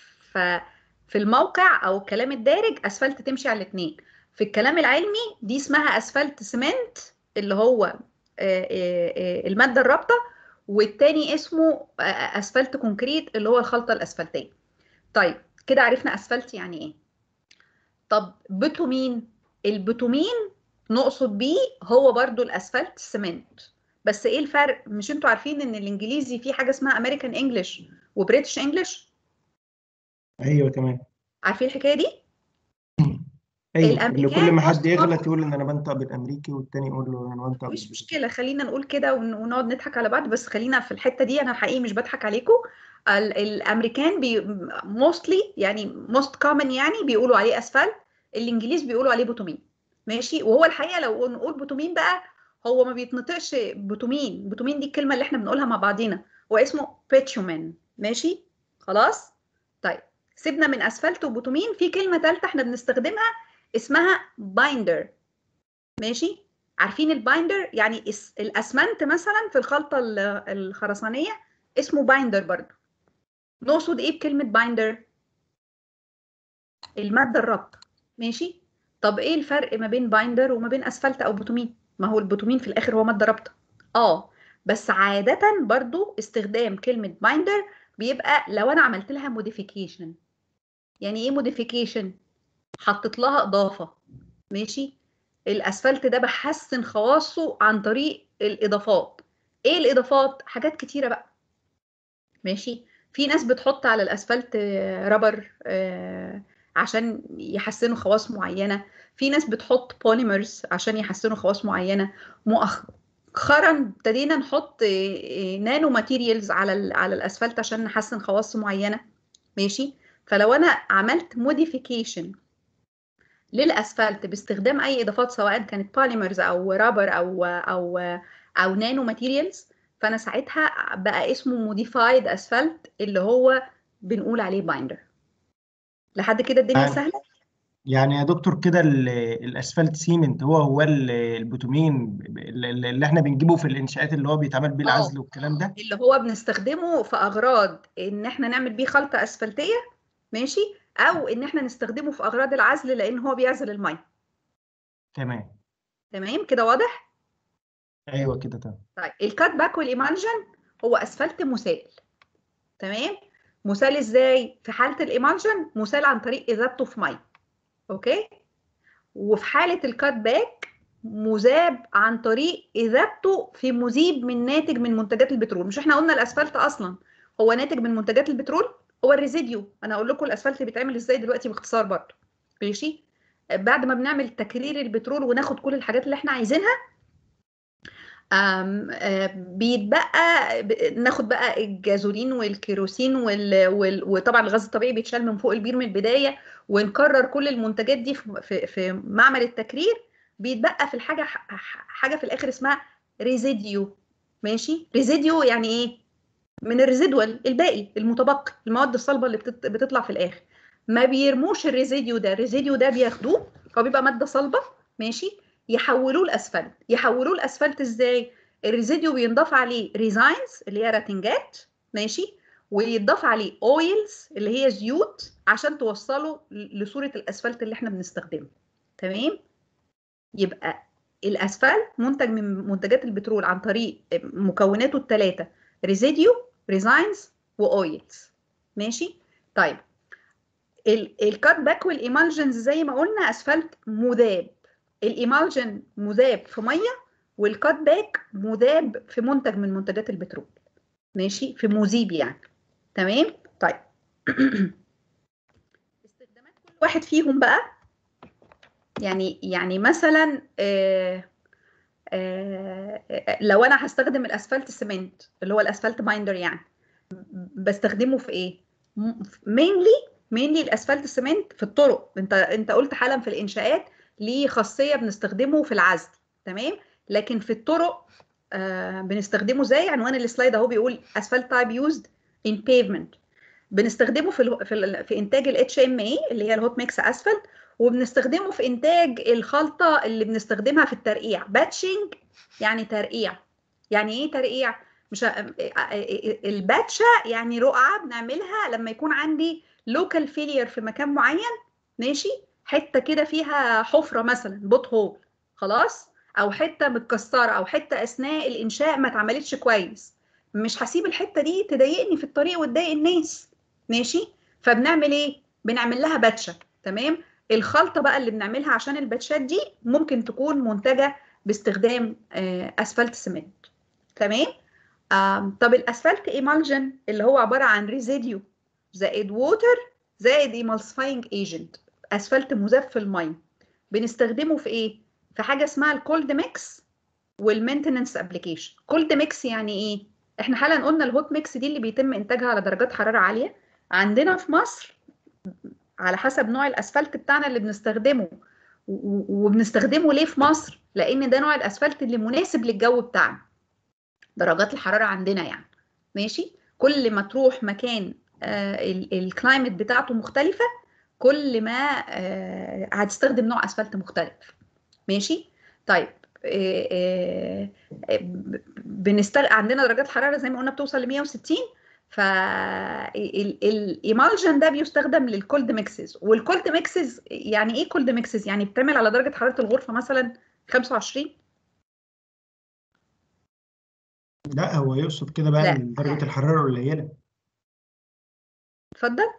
ففي الموقع او الكلام الدارج اسفلت تمشي على الاثنين في الكلام العلمي دي اسمها اسفلت سمنت اللي هو آه، آه، آه، الماده الرابطه والتاني اسمه آه، اسفلت كونكريت اللي هو الخلطه الاسفلتيه طيب كده عرفنا اسفلت يعني ايه طب بتومين البتومين نقصد بيه هو برضو الاسفلت سيمنت بس ايه الفرق مش انتوا عارفين ان الانجليزي فيه حاجه اسمها امريكان انجلش وبريتش انجلش ايوه تمام عارفين الحكايه دي ايوه اللي الأمريكان كل ما حد أصلاً- يغلط يقول ان انا بنطق بالامريكي والتاني يقول له انا بنطق مش بال- مشكله خلينا نقول كده ون- ونقعد نضحك على بعض بس خلينا في الحته دي انا حقيقي مش بضحك عليكم ال- الامريكان بي موستلي يعني موست كومن يعني بيقولوا عليه اسفلت الانجليز بيقولوا عليه بوتومين ماشي وهو الحقيقه لو نقول بوتومين بقى هو ما بيتنطقش بوتومين بوتومين دي الكلمه اللي احنا بنقولها مع بعضينا هو اسمه بيتشومين ماشي خلاص طيب سيبنا من اسفلت وبوتومين في كلمه ثالثه احنا بنستخدمها اسمها بايندر ماشي عارفين البايندر يعني اس- الاسمنت مثلا في الخلطه ال- الخرسانيه اسمه بايندر برضه نقصد ايه بكلمه بايندر الماده الرابطه ماشي طب ايه الفرق ما بين بايندر وما بين اسفلت او بوتومين ما هو البوتومين في الاخر هو ماده رابطه اه بس عاده برضو استخدام كلمه بايندر بيبقى لو انا عملت لها موديفيكيشن يعني ايه موديفيكيشن حطيت لها اضافه ماشي الاسفلت ده بحسن خواصه عن طريق الاضافات ايه الاضافات حاجات كتيره بقى ماشي في ناس بتحط على الاسفلت آه، رابر آه، عشان يحسنوا خواص معينه في ناس بتحط بوليمرز عشان يحسنوا خواص معينه مؤخرا ابتدينا نحط آه، آه، نانو ماتيريالز على ال- على الاسفلت عشان نحسن خواص معينه ماشي فلو انا عملت موديفيكيشن للاسفلت باستخدام اي اضافات سواء كانت بوليمرز او رابر او او او نانو ماتيريالز فانا ساعتها بقى اسمه موديفايد اسفلت اللي هو بنقول عليه بايندر لحد كده الدنيا يعني- سهله يعني يا دكتور كده ال- الاسفلت سيمنت هو هو ال- البوتومين ب- ال- اللي احنا بنجيبه في الانشاءات اللي هو بيتعمل بيه آه. العزل والكلام ده اللي هو بنستخدمه في اغراض ان احنا نعمل بيه خلطه اسفلتيه ماشي او ان احنا نستخدمه في اغراض العزل لان هو بيعزل الميه تمام تمام كده واضح ايوه كده تمام طيب الكات باك والايمالجن هو اسفلت مسال تمام مسال ازاي في حاله الايمالجن مسال عن طريق اذابته في ميه اوكي وفي حاله الكات باك مذاب عن طريق اذابته في مذيب من ناتج من منتجات البترول مش احنا قلنا الاسفلت اصلا هو ناتج من منتجات البترول هو الريزيديو انا اقول لكم الاسفلت بيتعمل ازاي دلوقتي باختصار برضه ماشي بعد ما بنعمل تكرير البترول وناخد كل الحاجات اللي احنا عايزينها أم آه، بيتبقى ب- ناخد بقى الجازولين والكيروسين وال... وال... وطبعا الغاز الطبيعي بيتشال من فوق البير من البدايه ونكرر كل المنتجات دي في في, في معمل التكرير بيتبقى في الحاجه ح- ح- حاجه في الاخر اسمها ريزيديو ماشي ريزيديو يعني ايه من الريزيدوال الباقي المتبقي المواد الصلبه اللي بتت... بتطلع في الاخر ما بيرموش الريزيديو ده الريزيديو ده بياخدوه هو بيبقى ماده صلبه ماشي يحولوه لاسفلت يحولوه لاسفلت ازاي الريزيديو بينضاف عليه ريزاينز اللي هي راتنجات ماشي ويتضاف عليه اويلز اللي هي زيوت عشان توصله لصوره الاسفلت اللي احنا بنستخدمه تمام يبقى الاسفلت منتج من منتجات البترول عن طريق مكوناته الثلاثه ريزيديو ريزاينز واويلز ماشي طيب الكات باك والايمالجنز زي ما قلنا اسفلت مذاب الايمالجن مذاب في ميه والكات باك مذاب في منتج من منتجات البترول ماشي في مذيب يعني تمام طيب استخدامات كل واحد فيهم بقى يعني يعني مثلا آه آه لو انا هستخدم الاسفلت السمنت اللي هو الاسفلت بايندر يعني بستخدمه في ايه مينلي مينلي الاسفلت السمنت في الطرق انت انت قلت حالا في الانشاءات ليه خاصيه بنستخدمه في العزل تمام لكن في الطرق آه بنستخدمه زي عنوان السلايد اهو بيقول اسفلت تايب يوزد ان بيفمنت بنستخدمه في ال في, ال في انتاج الاتش ام اي اللي هي الهوت ميكس اسفلت وبنستخدمه في انتاج الخلطه اللي بنستخدمها في الترقيع باتشنج يعني ترقيع يعني ايه ترقيع مش الباتشه يعني رقعه بنعملها لما يكون عندي لوكال فيلير في مكان معين ماشي حته كده فيها حفره مثلا بوت هول خلاص او حته متكسره او حته اثناء الانشاء ما اتعملتش كويس مش هسيب الحته دي تضايقني في الطريق وتضايق الناس ماشي فبنعمل ايه بنعمل لها باتشه تمام الخلطه بقى اللي بنعملها عشان الباتشات دي ممكن تكون منتجه باستخدام اسفلت سمنت تمام طب الاسفلت ايمالجن اللي هو عباره عن ريزيديو زائد ووتر زائد ايمالسفاينج ايجنت اسفلت مذاب في الميه بنستخدمه في ايه في حاجه اسمها الكولد ميكس والمينتننس ابلكيشن كولد ميكس يعني ايه احنا حالا قلنا الهوت ميكس دي اللي بيتم انتاجها على درجات حراره عاليه عندنا في مصر على حسب نوع الاسفلت بتاعنا اللي بنستخدمه وبنستخدمه ليه في مصر لان ده نوع الاسفلت اللي مناسب للجو بتاعنا درجات الحراره عندنا يعني ماشي كل ما تروح مكان آه الكلايمت بتاعته مختلفه كل ما آه هتستخدم نوع اسفلت مختلف ماشي طيب آه بنستغ... عندنا درجات حراره زي ما قلنا بتوصل ل 160 فالايمالجن ده بيستخدم للكولد ميكسز والكولد ميكسز يعني ايه كولد ميكسز يعني بتعمل على درجه حراره الغرفه مثلا 25 لا هو يقصد كده بقى لا. درجة الحرارة قليلة اتفضل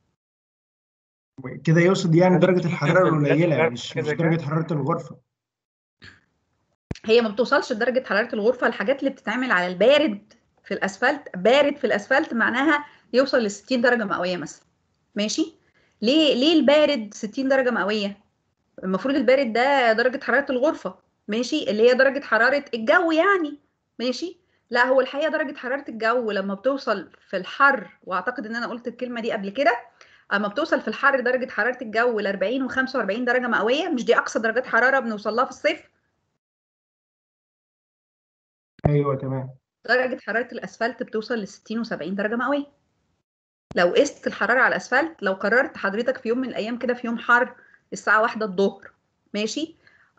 كده يقصد يعني درجة الحرارة كده- قليلة كده- مش كده مش كده. درجة حرارة الغرفة هي ما بتوصلش لدرجه حراره الغرفه الحاجات اللي بتتعمل على البارد في الاسفلت بارد في الاسفلت معناها يوصل ل 60 درجه مئويه مثلا ماشي ليه ليه البارد 60 درجه مئويه المفروض البارد ده درجه حراره الغرفه ماشي اللي هي درجه حراره الجو يعني ماشي لا هو الحقيقه درجه حراره الجو لما بتوصل في الحر واعتقد ان انا قلت الكلمه دي قبل كده اما بتوصل في الحر درجه حراره الجو ل 40 و45 درجه مئويه مش دي اقصى درجات حراره بنوصل لها في الصيف ايوه تمام درجة حرارة الأسفلت بتوصل ل 60 و70 درجة مئوية. لو قست الحرارة على الأسفلت لو قررت حضرتك في يوم من الأيام كده في يوم حر الساعة واحدة الظهر ماشي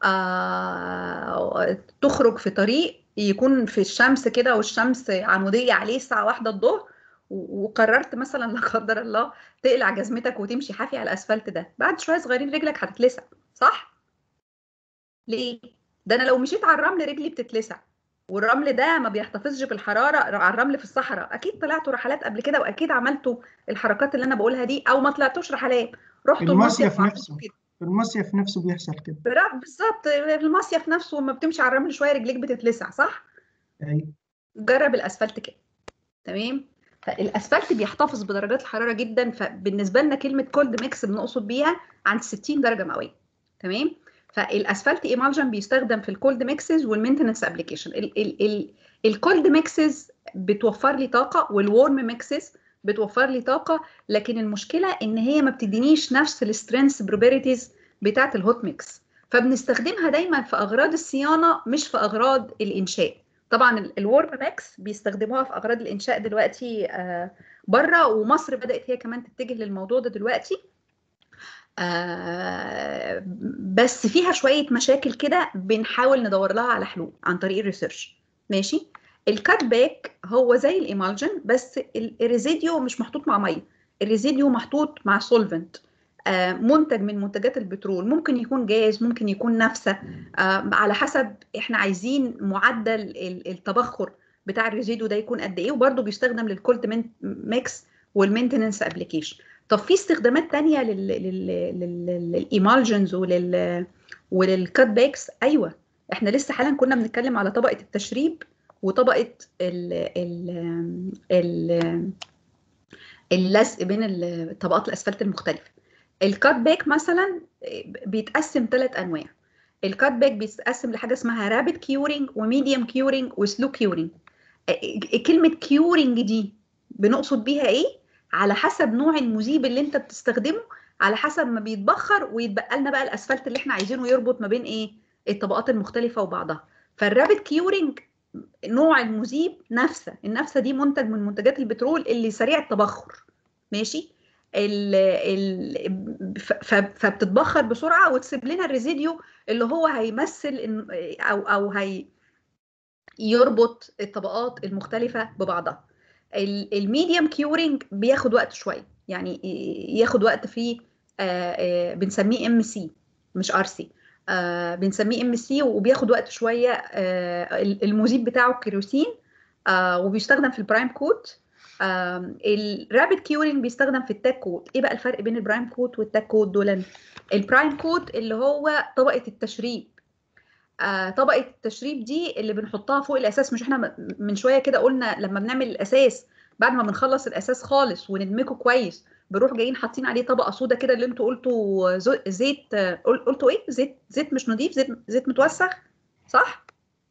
آه تخرج في طريق يكون في الشمس كده والشمس عمودية عليه الساعة واحدة الظهر و- وقررت مثلا لا قدر الله تقلع جزمتك وتمشي حافي على الأسفلت ده بعد شوية صغيرين رجلك هتتلسع صح؟ ليه؟ ده أنا لو مشيت على الرمل رجلي بتتلسع والرمل ده ما بيحتفظش بالحراره على الرمل في الصحراء اكيد طلعتوا رحلات قبل كده واكيد عملتوا الحركات اللي انا بقولها دي او ما طلعتوش رحلات رحتوا المصيف وعملتوا نفسه. كده. في المصيف نفسه بيحصل كده برا- بالظبط في المصيف نفسه لما بتمشي على الرمل شويه رجليك بتتلسع صح ايوه جرب الاسفلت كده تمام فالاسفلت بيحتفظ بدرجات الحراره جدا فبالنسبه لنا كلمه كولد ميكس بنقصد بيها عند 60 درجه مئويه تمام فالاسفلت ايمالجن بيستخدم في الكولد ميكسز والمينتنس ابلكيشن الكولد ميكسز بتوفر لي طاقه والورم ميكسز بتوفر لي طاقه لكن المشكله ان هي ما بتدينيش نفس السترينث بروبرتيز بتاعه الهوت ميكس فبنستخدمها دايما في اغراض الصيانه مش في اغراض الانشاء طبعا الورم ماكس بيستخدموها في اغراض الانشاء دلوقتي آه، بره ومصر بدات هي كمان تتجه للموضوع ده دلوقتي آه، بس فيها شويه مشاكل كده بنحاول ندور لها على حلول عن طريق الريسيرش ماشي الكات باك هو زي الايمالجن بس الريزيديو مش محطوط مع ميه الريزيديو محطوط مع سولفنت آه، منتج من منتجات البترول ممكن يكون جاز ممكن يكون نفسه آه، على حسب احنا عايزين معدل ال- التبخر بتاع الريزيديو ده يكون قد ايه وبرده بيستخدم للكولت ميكس والمينتننس ابلكيشن طب في استخدامات تانية للايمالجنز ولل وللكات باكس ايوه احنا لسه حالا كنا بنتكلم على طبقه التشريب وطبقه ال ال ال اللزق بين ال- طبقات الاسفلت المختلفه الكات باك مثلا بيتقسم ثلاث انواع الكات باك بيتقسم لحاجه اسمها رابid كيورنج وميديوم كيورنج وسلو كيورنج كلمه كيورنج دي بنقصد بيها ايه على حسب نوع المذيب اللي انت بتستخدمه على حسب ما بيتبخر ويتبقى لنا بقى الاسفلت اللي احنا عايزينه يربط ما بين ايه الطبقات المختلفه وبعضها فالرابid كيورنج نوع المذيب نفسه النفسه دي منتج من منتجات البترول اللي سريع التبخر ماشي ال ال ف- ف- فبتتبخر بسرعه وتسيب لنا الريزيديو اللي هو هيمثل إن- او او هي يربط الطبقات المختلفه ببعضها الميديوم كيورنج بياخد وقت شويه يعني ي- ياخد وقت في آه، آه، بنسميه ام سي مش ار سي بنسميه ام سي وبياخد وقت شويه آه، المذيب بتاعه كيروسين آه، وبيستخدم في البرايم كوت الرابid كيورنج بيستخدم في التاك كود ايه بقى الفرق بين البرايم كود والتاك كود دول البرايم كود اللي هو طبقه التشريب آه طبقه التشريب دي اللي بنحطها فوق الاساس مش احنا م- من شويه كده قلنا لما بنعمل الاساس بعد ما بنخلص الاساس خالص وندمجه كويس بنروح جايين حاطين عليه طبقه سودا كده اللي انتوا قلتوا زو- زيت آه، قل- قلتوا ايه زيت زيت مش نضيف زيت زيت متوسخ صح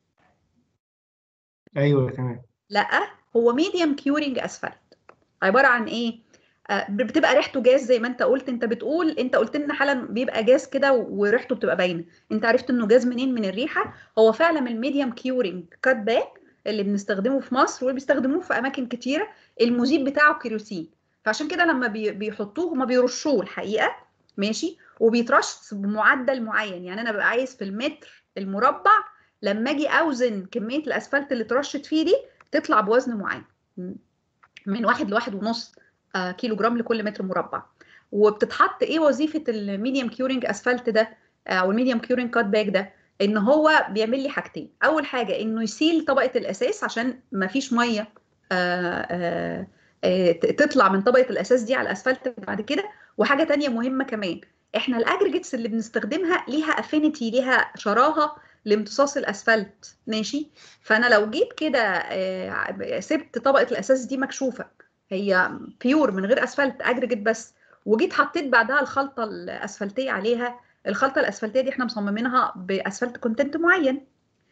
ايوه تمام لا هو ميديوم كيورنج اسفلت عباره عن ايه آه، بتبقى ريحته جاز زي ما انت قلت انت بتقول انت قلت لنا حالا بيبقى جاز كده وريحته بتبقى باينه انت عرفت انه جاز منين من الريحه هو فعلا الميديوم كيورنج كات باك اللي بنستخدمه في مصر وبيستخدموه في اماكن كتيره المذيب بتاعه كيروسين فعشان كده لما بي- بيحطوه هما بيرشوه الحقيقه ماشي وبيترش بمعدل معين يعني انا ببقى عايز في المتر المربع لما اجي اوزن كميه الاسفلت اللي اترشت فيه دي تطلع بوزن معين من واحد لواحد ونص آه، كيلو جرام لكل متر مربع وبتتحط ايه وظيفه الميديوم كيورنج اسفلت ده آه، او الميديوم كيورنج كات باك ده ان هو بيعمل لي حاجتين اول حاجه انه يسيل طبقه الاساس عشان ما فيش ميه آه، آه، آه، ت- تطلع من طبقه الاساس دي على الاسفلت بعد كده وحاجه تانية مهمه كمان احنا الاجريجيتس اللي بنستخدمها ليها افينيتي ليها شراهه لامتصاص الاسفلت ماشي فانا لو جيت كده آه، سبت طبقه الاساس دي مكشوفه هي بيور من غير اسفلت اجريجيت بس وجيت حطيت بعدها الخلطه الاسفلتيه عليها الخلطه الاسفلتيه دي احنا مصممينها باسفلت كونتنت معين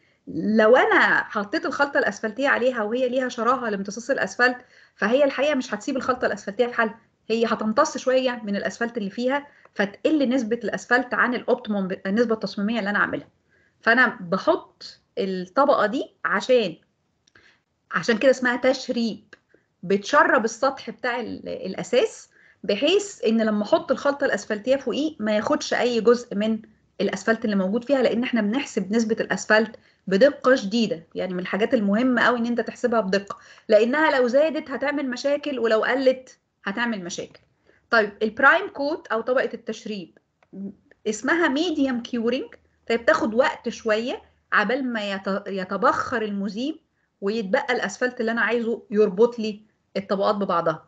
لو انا حطيت الخلطه الاسفلتيه عليها وهي ليها شراهه لامتصاص الاسفلت فهي الحقيقه مش هتسيب الخلطه الاسفلتيه في حالها هي هتمتص شويه من الاسفلت اللي فيها فتقل نسبه الاسفلت عن الاوبتيموم النسبه التصميميه اللي انا عاملها فانا بحط الطبقه دي عشان عشان كده اسمها تشريب بتشرب السطح بتاع ال- الاساس بحيث ان لما احط الخلطه الاسفلتيه فوقيه ما ياخدش اي جزء من الاسفلت اللي موجود فيها لان احنا بنحسب نسبه الاسفلت بدقه شديده يعني من الحاجات المهمه قوي ان انت تحسبها بدقه لانها لو زادت هتعمل مشاكل ولو قلت هتعمل مشاكل طيب البرايم كوت او طبقه التشريب اسمها ميديوم كيورنج فبتاخد وقت شويه عبال ما يت- يتبخر المذيب ويتبقى الاسفلت اللي انا عايزه يربط لي الطبقات ببعضها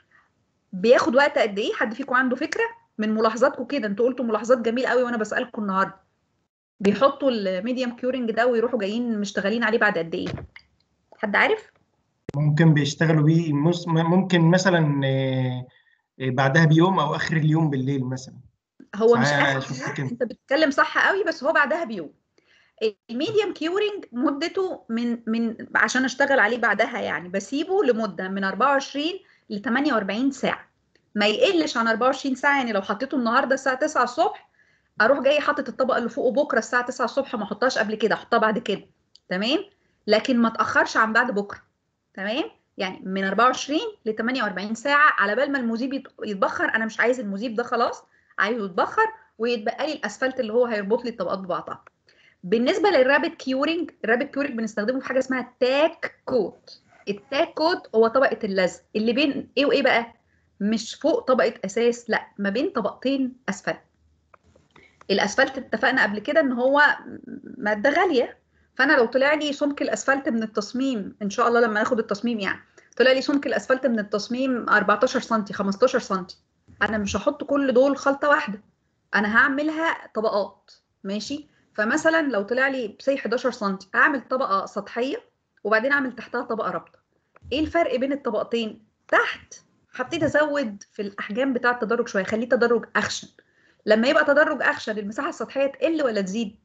بياخد وقت قد ايه حد فيكم عنده فكره من ملاحظاتكم كده انتوا قلتوا ملاحظات جميل قوي وانا بسالكم النهارده بيحطوا الميديوم كيورنج ده ويروحوا جايين مشتغلين عليه بعد قد ايه حد عارف ممكن بيشتغلوا بيه مس- ممكن مثلا آه، آه، بعدها بيوم او اخر اليوم بالليل مثلا هو مش ساعات اخر شفت كده انت بتتكلم صح قوي بس هو بعدها بيوم الميديوم كيورنج مدته من من عشان اشتغل عليه بعدها يعني بسيبه لمده من 24 ل 48 ساعه ما يقلش عن 24 ساعه يعني لو حطيته النهارده الساعه 9 الصبح اروح جاي حاطط الطبقه اللي فوقه بكره الساعه 9 الصبح ما احطهاش قبل كده احطها بعد كده تمام لكن ما اتاخرش عن بعد بكره تمام يعني من 24 ل 48 ساعه على بال ما المذيب يت- يتبخر انا مش عايز المذيب ده خلاص عايزه يتبخر ويتبقى لي الاسفلت اللي هو هيربط لي الطبقات ببعضها بالنسبه للرابت كيورنج الرابت كيورنج بنستخدمه في حاجه اسمها تاك كوت التاك كوت هو طبقه اللزق اللي بين ايه وايه بقى مش فوق طبقه اساس لا ما بين طبقتين اسفلت الاسفلت اتفقنا قبل كده ان هو ماده غاليه فانا لو طلع لي سمك الاسفلت من التصميم ان شاء الله لما ناخد التصميم يعني طلع لي سمك الاسفلت من التصميم 14 سم 15 سم انا مش هحط كل دول خلطه واحده انا هعملها طبقات ماشي فمثلا لو طلع لي سي 11 سم هعمل طبقه سطحيه وبعدين اعمل تحتها طبقه رابطه ايه الفرق بين الطبقتين تحت هبتدي ازود في الاحجام بتاع التدرج شويه خليه تدرج اخشن لما يبقى تدرج اخشن المساحه السطحيه تقل ولا تزيد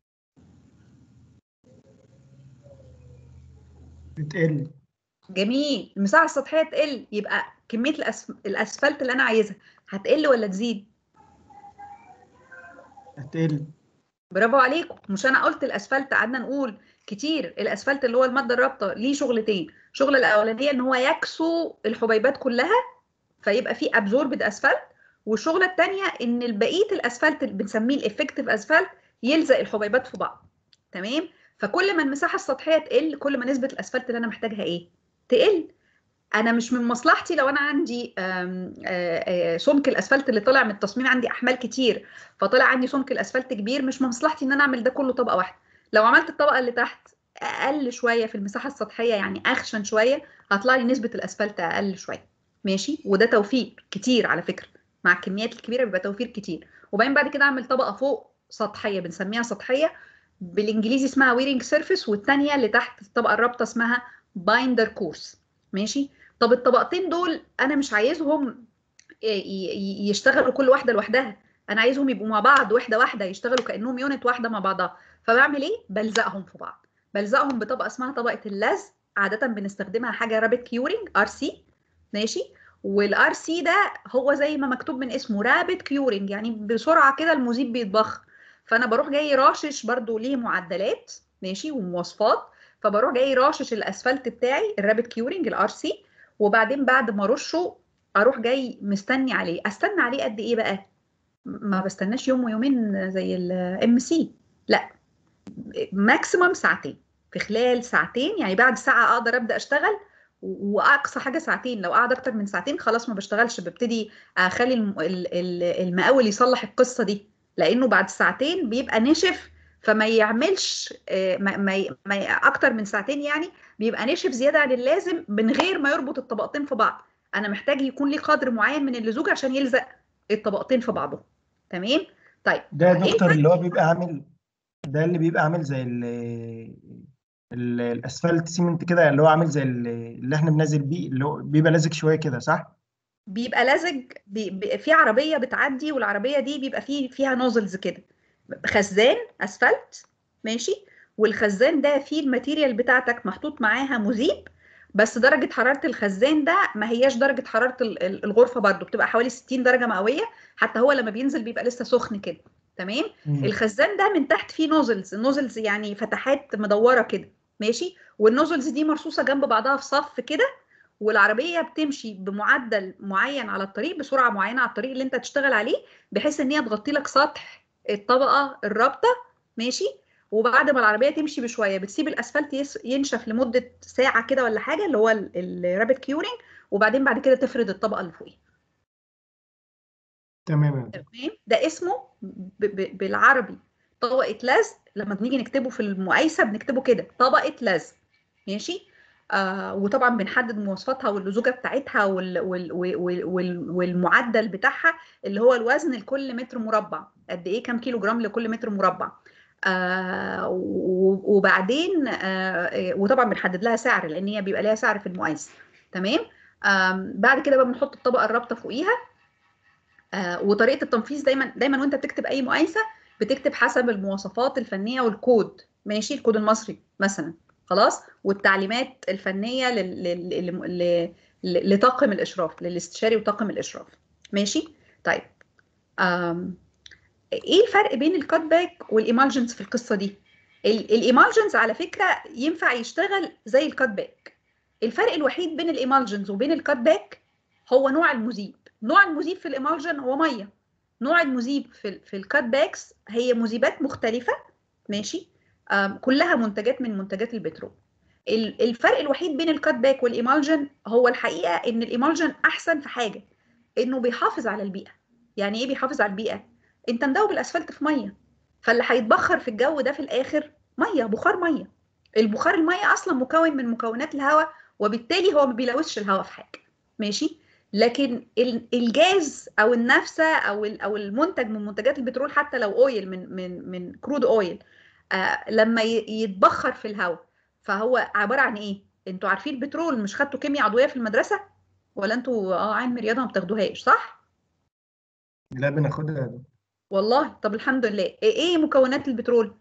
بتقل جميل المساحه السطحيه تقل يبقى كميه الأسف... الاسفلت اللي انا عايزها هتقل ولا تزيد هتقل برافو عليكم مش انا قلت الاسفلت قعدنا نقول كتير الاسفلت اللي هو الماده الرابطه ليه شغلتين شغل الاولانيه ان هو يكسو الحبيبات كلها فيبقى فيه ابزوربد اسفلت والشغله الثانيه ان بقيه الاسفلت اللي بنسميه الافكتيف اسفلت يلزق الحبيبات في بعض تمام فكل ما المساحه السطحيه تقل كل ما نسبه الاسفلت اللي انا محتاجها ايه تقل انا مش من مصلحتي لو انا عندي آم، آه، آه، سمك الاسفلت اللي طالع من التصميم عندي احمال كتير فطلع عندي سمك الاسفلت كبير مش من مصلحتي ان انا اعمل ده كله طبقه واحده لو عملت الطبقه اللي تحت اقل شويه في المساحه السطحيه يعني اخشن شويه هطلع لي نسبه الاسفلت اقل شويه ماشي وده توفير كتير على فكره مع الكميات الكبيره بيبقى توفير كتير وبعدين بعد كده اعمل طبقه فوق سطحيه بنسميها سطحيه بالانجليزي اسمها ويرنج سيرفيس والثانيه اللي تحت الطبقه الرابطه اسمها بايندر كورس ماشي طب الطبقتين دول انا مش عايزهم ي- ي- يشتغلوا كل واحده لوحدها انا عايزهم يبقوا مع بعض واحده واحده يشتغلوا كانهم يونت واحده مع بعضها فبعمل ايه بلزقهم في بعض بلزقهم بطبقه اسمها طبقه اللزق عاده بنستخدمها حاجه رابط كيورنج ار سي ماشي والار سي ده هو زي ما مكتوب من اسمه رابط كيورنج يعني بسرعه كده المذيب بيتضخ فانا بروح جاي راشش برضو ليه معدلات ماشي ومواصفات فبروح جاي راشش الاسفلت بتاعي الرابط كيورنج الار سي وبعدين بعد ما ارشه اروح جاي مستني عليه استنى عليه قد ايه بقى ما بستناش يوم ويومين زي الام سي لا ماكسيمم ساعتين في خلال ساعتين يعني بعد ساعه اقدر ابدا اشتغل و- واقصى حاجه ساعتين لو قعد اكتر من ساعتين خلاص ما بشتغلش ببتدي اخلي الم- ال- ال- المقاول يصلح القصه دي لانه بعد ساعتين بيبقى نشف فما يعملش آه، ما ما ما اكتر من ساعتين يعني بيبقى نشف زياده عن اللازم من غير ما يربط الطبقتين في بعض انا محتاج يكون ليه قدر معين من اللزوج عشان يلزق الطبقتين في بعضهم تمام طيب ده يا إيه دكتور اللي هو بيبقى عامل ده اللي بيبقى عامل زي ال ال- الاسفلت سيمنت كده اللي هو عامل زي ال- اللي احنا بننزل بيه اللي هو بيبقى لازق شويه كده صح؟ بيبقى لزج بي بي في عربيه بتعدي والعربيه دي بيبقى فيه فيها نوزلز كده خزان اسفلت ماشي والخزان ده فيه الماتيريال بتاعتك محطوط معاها مذيب بس درجه حراره الخزان ده ما هياش درجه حراره ال- ال- الغرفه برضو بتبقى حوالي 60 درجه مئويه حتى هو لما بينزل بيبقى لسه سخن كده تمام مم. الخزان ده من تحت فيه نوزلز النوزلز يعني فتحات مدوره كده ماشي والنوزلز دي مرصوصه جنب بعضها في صف كده والعربيه بتمشي بمعدل معين على الطريق بسرعه معينه على الطريق اللي انت تشتغل عليه بحيث ان هي تغطي لك سطح الطبقه الرابطه ماشي وبعد ما العربيه تمشي بشويه بتسيب الاسفلت يس- ينشف لمده ساعه كده ولا حاجه اللي هو الرابط كيورنج وبعدين بعد كده تفرد الطبقه اللي فوقيها تمام يا دكتور. تمام ده اسمه ب ب بالعربي طبقه لزق لما بنيجي نكتبه في المقايسه بنكتبه كده طبقه لزق ماشي آه وطبعا بنحدد مواصفاتها واللزوجه بتاعتها وال وال وال وال والمعدل بتاعها اللي هو الوزن لكل متر مربع قد ايه كام كيلو جرام لكل متر مربع آه و- وبعدين آه وطبعا بنحدد لها سعر لان هي بيبقى لها سعر في المقايسه تمام آم، بعد كده بقى بنحط الطبقه الرابطه فوقيها آه، وطريقه التنفيذ دايما دايما وانت بتكتب اي مقايسه بتكتب حسب المواصفات الفنيه والكود ماشي الكود المصري مثلا خلاص والتعليمات الفنيه لل... لل... لل... ل- لطاقم الاشراف للاستشاري وطاقم الاشراف ماشي طيب آم... ايه الفرق بين الكات باك والايمالجنز في القصه دي الايمالجنز على فكره ينفع يشتغل زي الكات باك الفرق الوحيد بين الايمالجنز وبين الكات باك هو نوع المذيب نوع المذيب في الايمالجن هو ميه نوع المذيب في ال- في الكات باكس هي مذيبات مختلفه ماشي آم، كلها منتجات من منتجات البترول ال- الفرق الوحيد بين الكات باك والايمالجن هو الحقيقه ان الايمالجن احسن في حاجه انه بيحافظ على البيئه يعني ايه بيحافظ على البيئه انت مدوب الاسفلت في ميه فاللي هيتبخر في الجو ده في الاخر ميه بخار ميه البخار الميه اصلا مكون من مكونات الهواء وبالتالي هو ما بيلوثش الهواء في حاجه ماشي لكن ال- الجاز او النفسه او ال- او المنتج من منتجات البترول حتى لو اويل من من من كرود اويل آه لما ي- يتبخر في الهواء فهو عباره عن ايه انتوا عارفين البترول مش خدتوا كيمياء عضويه في المدرسه ولا انتوا اه علم رياضه ما بتاخدوهاش صح لا بناخدها يا دكتور. والله طب الحمد لله ايه إيه مكونات البترول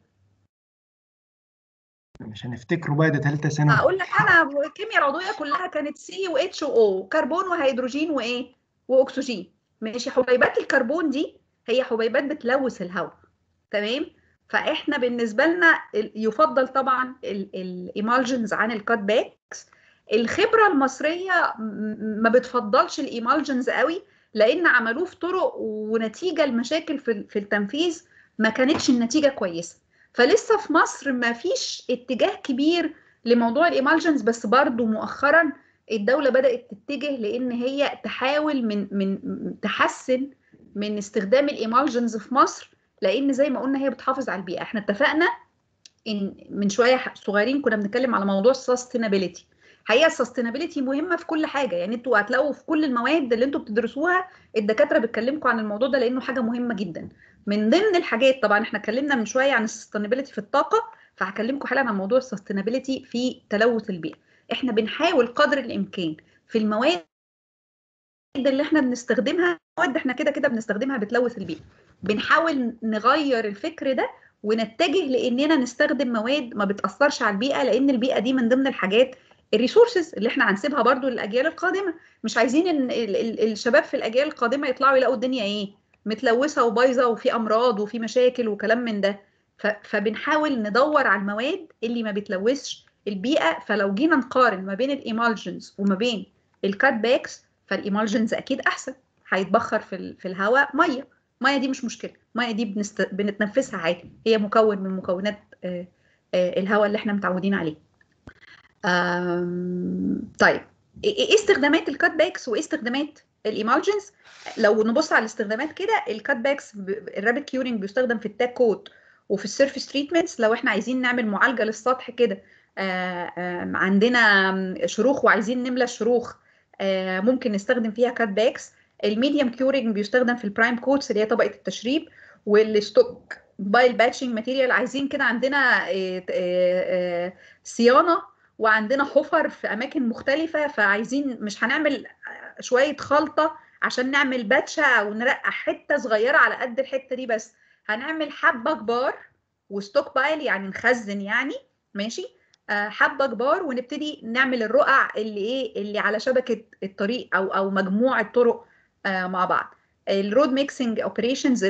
مش هنفتكره بقى ده ثالثه ثانوي هقول لك انا الكيمياء العضويه كلها كانت سي و اتش و او كربون وهيدروجين وايه واكسجين ماشي حبيبات الكربون دي هي حبيبات بتلوث الهواء تمام فاحنا بالنسبه لنا ال- يفضل طبعا الايمالجنز عن الكات باكس الخبره المصريه م- ما بتفضلش الايمالجنز قوي لان عملوه في طرق ونتيجه المشاكل في في التنفيذ ما كانتش النتيجه كويسه فلسه في مصر ما فيش اتجاه كبير لموضوع الايمالجنز بس برضو مؤخرا الدولة بدأت تتجه لأن هي تحاول من من تحسن من استخدام الايمالجنز في مصر لأن زي ما قلنا هي بتحافظ على البيئة احنا اتفقنا ان من شوية صغيرين كنا بنتكلم على موضوع السستينابيلتي حقيقة السستينابيلتي مهمة في كل حاجة يعني انتوا هتلاقوا في كل المواد اللي انتوا بتدرسوها الدكاترة بتكلمكم عن الموضوع ده لأنه حاجة مهمة جدا من ضمن الحاجات طبعا احنا اتكلمنا من شويه عن السستينابيلتي في الطاقه فهكلمكم حالا عن موضوع السستينابيلتي في تلوث البيئه احنا بنحاول قدر الامكان في المواد اللي احنا بنستخدمها مواد احنا كده كده بنستخدمها بتلوث البيئه بنحاول نغير الفكر ده ونتجه لاننا نستخدم مواد ما بتاثرش على البيئه لان البيئه دي من ضمن الحاجات الريسورسز اللي احنا هنسيبها برضو للاجيال القادمه مش عايزين ان ال- ال- الشباب في الاجيال القادمه يطلعوا يلاقوا الدنيا ايه متلوثه وبايظه وفي امراض وفي مشاكل وكلام من ده ف- فبنحاول ندور على المواد اللي ما بتلوثش البيئه فلو جينا نقارن ما بين الايمالجنز وما بين الكات باكس فالايمالجنز اكيد احسن هيتبخر في ال- في الهواء ميه ميه دي مش مشكله ميه دي بنست... بنتنفسها عادي هي مكون من مكونات آه، آه، الهواء اللي احنا متعودين عليه آم، طيب ايه إيه استخدامات الكات باكس وايه استخدامات الايمالجنز لو نبص على الاستخدامات كده الكات باكس الرابid كيورنج بيستخدم في التاك كوت وفي السيرفيس تريتمنتس لو احنا عايزين نعمل معالجه للسطح كده آه، آم، عندنا شروخ وعايزين نملى الشروخ آه، ممكن نستخدم فيها كات باكس الميديم كيورنج بيستخدم في البرايم كوتس اللي هي طبقه التشريب والستوك بايل باتشنج ماتيريال عايزين كده عندنا آه، آه، آه، صيانه وعندنا حفر في اماكن مختلفه فعايزين مش هنعمل شويه خلطه عشان نعمل باتشه او نرقع حته صغيره على قد الحته دي بس هنعمل حبه كبار وستوك بايل يعني نخزن يعني ماشي آه، حبه كبار ونبتدي نعمل الرقع اللي ايه اللي على شبكه الطريق او او مجموعه طرق آه، مع بعض الرود ميكسنج اوبريشنز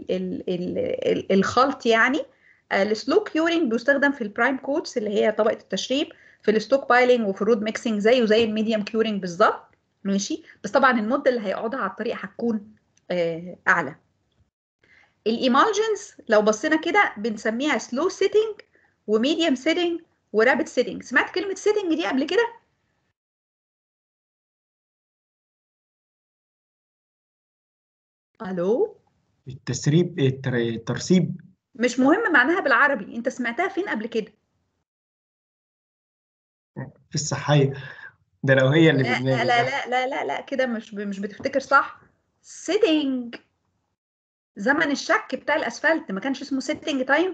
الخلط يعني السلو كيورنج بيستخدم في البرايم كوتس اللي هي طبقه التشريب في الستوك بايلنج وفي الرود ميكسنج زيه زي الميديم كيورنج بالظبط ماشي بس طبعا المده اللي هيقعدها على الطريق هتكون آه، اعلى الايمالجنز لو بصينا كده بنسميها سلو سيتنج وميديم سيتنج ورابid سيتنج سمعت كلمه سيتنج دي قبل كده الو التسريب التر- الترسيب مش مهم معناها بالعربي انت سمعتها فين قبل كده في الصحية ده لو هي اللي في لا دماغي لا ده. لا لا لا لا كده مش مش بتفتكر صح سيتنج زمن الشك بتاع الاسفلت ما كانش اسمه سيتنج تايم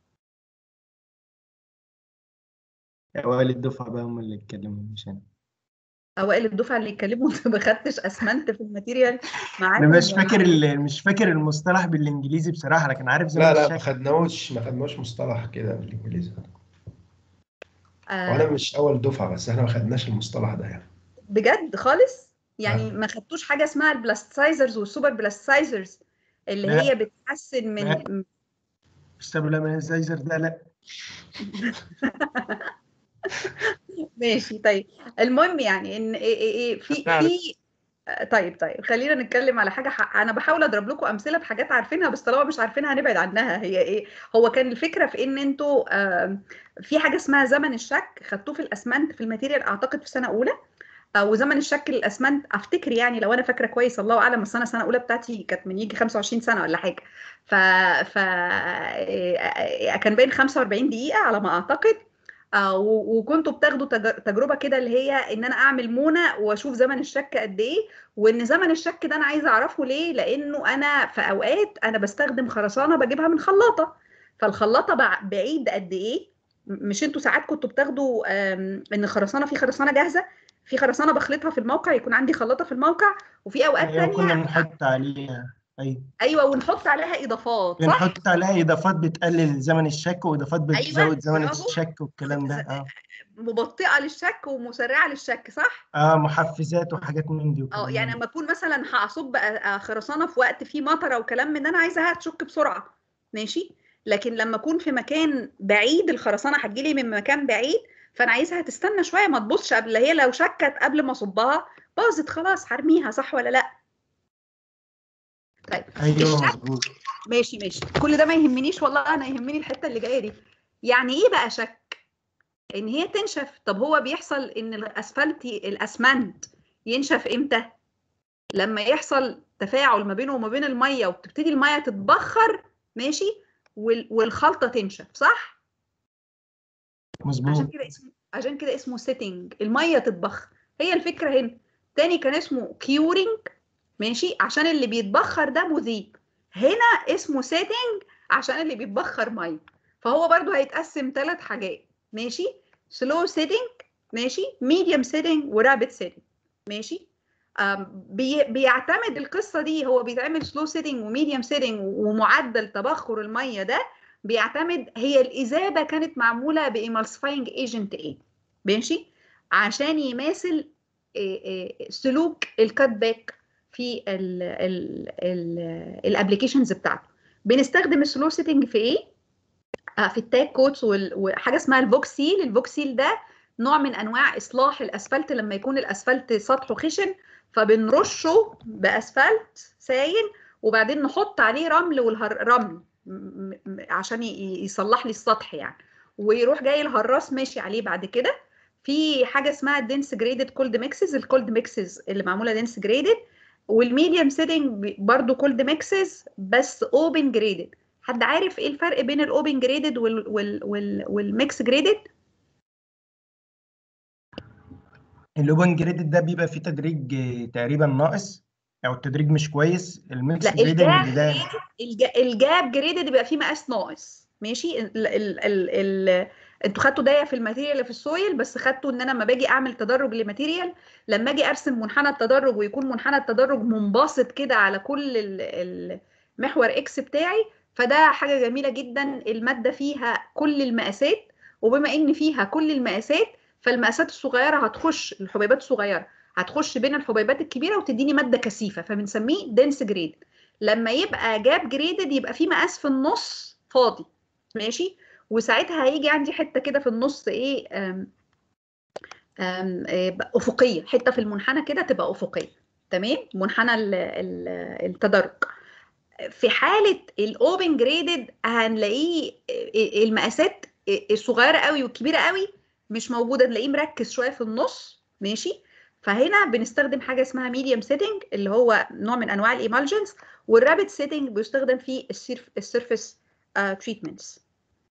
أوائل الدفعة بقى هم اللي اتكلموا مش أنا اوائل الدفعه اللي يتكلموا انت ما خدتش اسمنت في الماتيريال معاهم أنا مش ولا فاكر ال- مش فاكر المصطلح بالإنجليزي بصراحة لكن عارف زمن لا لا ما الشك خدناهوش ما خدناهوش مصطلح كده بالانجليزي آه وانا مش اول دفعه بس احنا ما خدناش المصطلح ده يعني بجد خالص يعني آه. ما خدتوش حاجه اسمها البلاستسايزرز والسوبر بلاستسايزرز اللي لا. هي بتحسن من لا. استقبل من الزايزر ده لا ماشي طيب المهم يعني ان إيه إيه إيه في نعرف. في آه، طيب طيب خلينا نتكلم على حاجه ح... انا بحاول اضرب لكم امثله بحاجات عارفينها بس طالما مش عارفينها هنبعد عنها هي ايه هو كان الفكره في ان انتوا آم، في حاجه اسمها زمن الشك خدتوه في الاسمنت في الماتيريال اعتقد في سنه اولى آه، وزمن الشك للاسمنت افتكر يعني لو انا فاكره كويس الله اعلم بس انا سنه اولى بتاعتي كانت من يجي 25 سنه ولا حاجه ف ف آه، كان باين 45 دقيقه على ما اعتقد آه، و- وكنتوا بتاخدوا تج- تجربه كده اللي هي ان انا اعمل مونه واشوف زمن الشك قد ايه وان زمن الشك ده انا عايزه اعرفه ليه لانه انا في اوقات انا بستخدم خرسانه بجيبها من خلاطه فالخلاطه بع- بعيد قد ايه م- مش انتوا ساعات كنتوا بتاخدوا آم، ان الخرسانه في خرسانه جاهزه في خرسانه بخلطها في الموقع يكون عندي خلاطه في الموقع وفي اوقات ايوه كنا تانية بنحط عليها ايوه ايوه ونحط عليها اضافات صح بنحط عليها اضافات بتقلل زمن الشك واضافات بتزود أيوة، زمن برافو. الشك والكلام ده اه مبطئه للشك ومسرعه للشك صح اه محفزات وحاجات من دي اه وكلام يعني من لما اكون مثلا هصب آه، خرسانه في وقت فيه مطره وكلام من ده انا عايزاها تشك بسرعه ماشي لكن لما اكون في مكان بعيد الخرسانه هتجيلي من مكان بعيد فانا عايزها تستنى شويه ما تبصش قبل هي لو شكت قبل ما اصبها باظت خلاص هرميها صح ولا لا طيب ايوه الشك مظبوط ماشي ماشي كل ده ما يهمنيش والله انا يهمني الحته اللي جايه دي يعني ايه بقى شك ان هي تنشف طب هو بيحصل ان الاسفلتي الاسمنت ينشف امتى لما يحصل تفاعل ما بينه وما بين الميه وبتبتدي الميه تتبخر ماشي وال- والخلطه تنشف صح عشان مظبوط كده اسمه عشان كده اسمه سيتنج الميه تتبخر هي الفكره هنا تاني كان اسمه كيورينج ماشي عشان اللي بيتبخر ده مذيب هنا اسمه سيتنج عشان اللي بيتبخر ميه فهو برضو هيتقسم ثلاث حاجات ماشي سلو سيتنج ماشي ميديوم سيتنج ورابid سيتنج ماشي آم، بي بيعتمد القصه دي هو بيتعمل سلو سيتنج وميديوم سيتنج ومعدل تبخر الميه ده بيعتمد هي الاذابه كانت معموله بإيمالسيفاينج ايجنت ايه ماشي عشان يماثل إيه إيه سلوك الكات باك في الابلكيشنز بتاعته بنستخدم السلو سيتنج في ايه آه، في التاج كوتس وال- وحاجه اسمها الفوكسيل الفوكسيل ده نوع من انواع اصلاح الاسفلت لما يكون الاسفلت سطحه خشن فبنرشه باسفلت سايل وبعدين نحط عليه رمل والرمل عشان ي- يصلح لي السطح يعني ويروح جاي الهراس ماشي عليه بعد كده في حاجه اسمها دنس جريدد كولد ميكسز الكولد ميكسز اللي معموله دنس جريدد والميديوم سيتنج برضو كولد ميكسز بس اوبن جريدد حد عارف ايه الفرق بين الاوبن جريدد وال وال وال والميكس جريدد الاوبن جريدد ده بيبقى فيه تدريج آه، تقريبا ناقص او التدريج مش كويس الميكس لا جريدنج الجاب ده الج- الجاب جريدد يبقى فيه مقاس ناقص ماشي ال ال ال ال انتوا خدتوا ده في الماتيريال اللي في السويل بس خدتوا ان انا لما باجي اعمل تدرج لماتيريال لما اجي ارسم منحنى التدرج ويكون منحنى التدرج منبسط كده على كل ال- المحور اكس بتاعي فده حاجه جميله جدا الماده فيها كل المقاسات وبما ان فيها كل المقاسات فالمقاسات الصغيره هتخش الحبيبات الصغيره هتخش بين الحبيبات الكبيره وتديني ماده كثيفه فبنسميه دنس جريد لما يبقى جاب جريدد يبقى في مقاس في النص فاضي ماشي وساعتها هيجي عندي حته كده في النص ايه أم أم إيه، افقيه حته في المنحنى كده تبقى افقيه تمام منحنى ال- ال- التدرج في حاله الاوبن جريدد هنلاقيه إيه، المقاسات الصغيره قوي والكبيره قوي مش موجوده نلاقيه مركز شويه في النص ماشي فهنا بنستخدم حاجه اسمها ميديوم سيتنج اللي هو نوع من انواع الايمالجنس والرابid سيتنج بيستخدم في السيرفيس تريتمنتس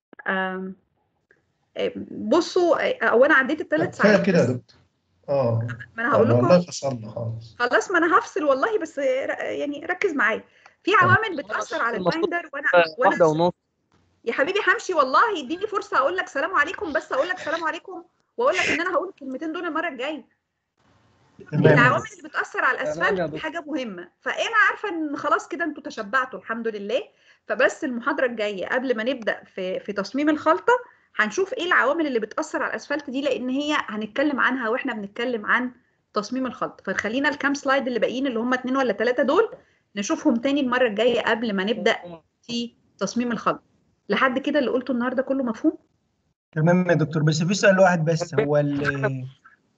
بصوا او انا عديت الثلاث كفايه ساعات كده يا بس دكتور اه ما انا هقول والله لكم فصلنا خالص خلاص ما انا هفصل والله بس ر- يعني ركز معايا في عوامل بتاثر على المفروض البايندر وانا واحدة وانا ونص يا حبيبي همشي والله اديني فرصه اقول لك سلام عليكم بس اقول لك سلام عليكم واقول لك ان انا هقول الكلمتين دول المره الجايه تمام العوامل اللي بتاثر على تمام يا الاسفلت دي دكتور. حاجه مهمه فانا عارفه ان خلاص كده انتوا تشبعتوا الحمد لله فبس المحاضره الجايه قبل ما نبدا في في تصميم الخلطه هنشوف ايه العوامل اللي بتاثر على الاسفلت دي لان هي هنتكلم عنها واحنا بنتكلم عن تصميم الخلطه فخلينا الكام سلايد اللي باقيين اللي هم اتنين ولا ثلاثه دول نشوفهم تاني المره الجايه قبل ما نبدا في تصميم الخلطه لحد كده اللي قلته النهارده كله مفهوم تمام يا دكتور بس في سؤال واحد بس هو ال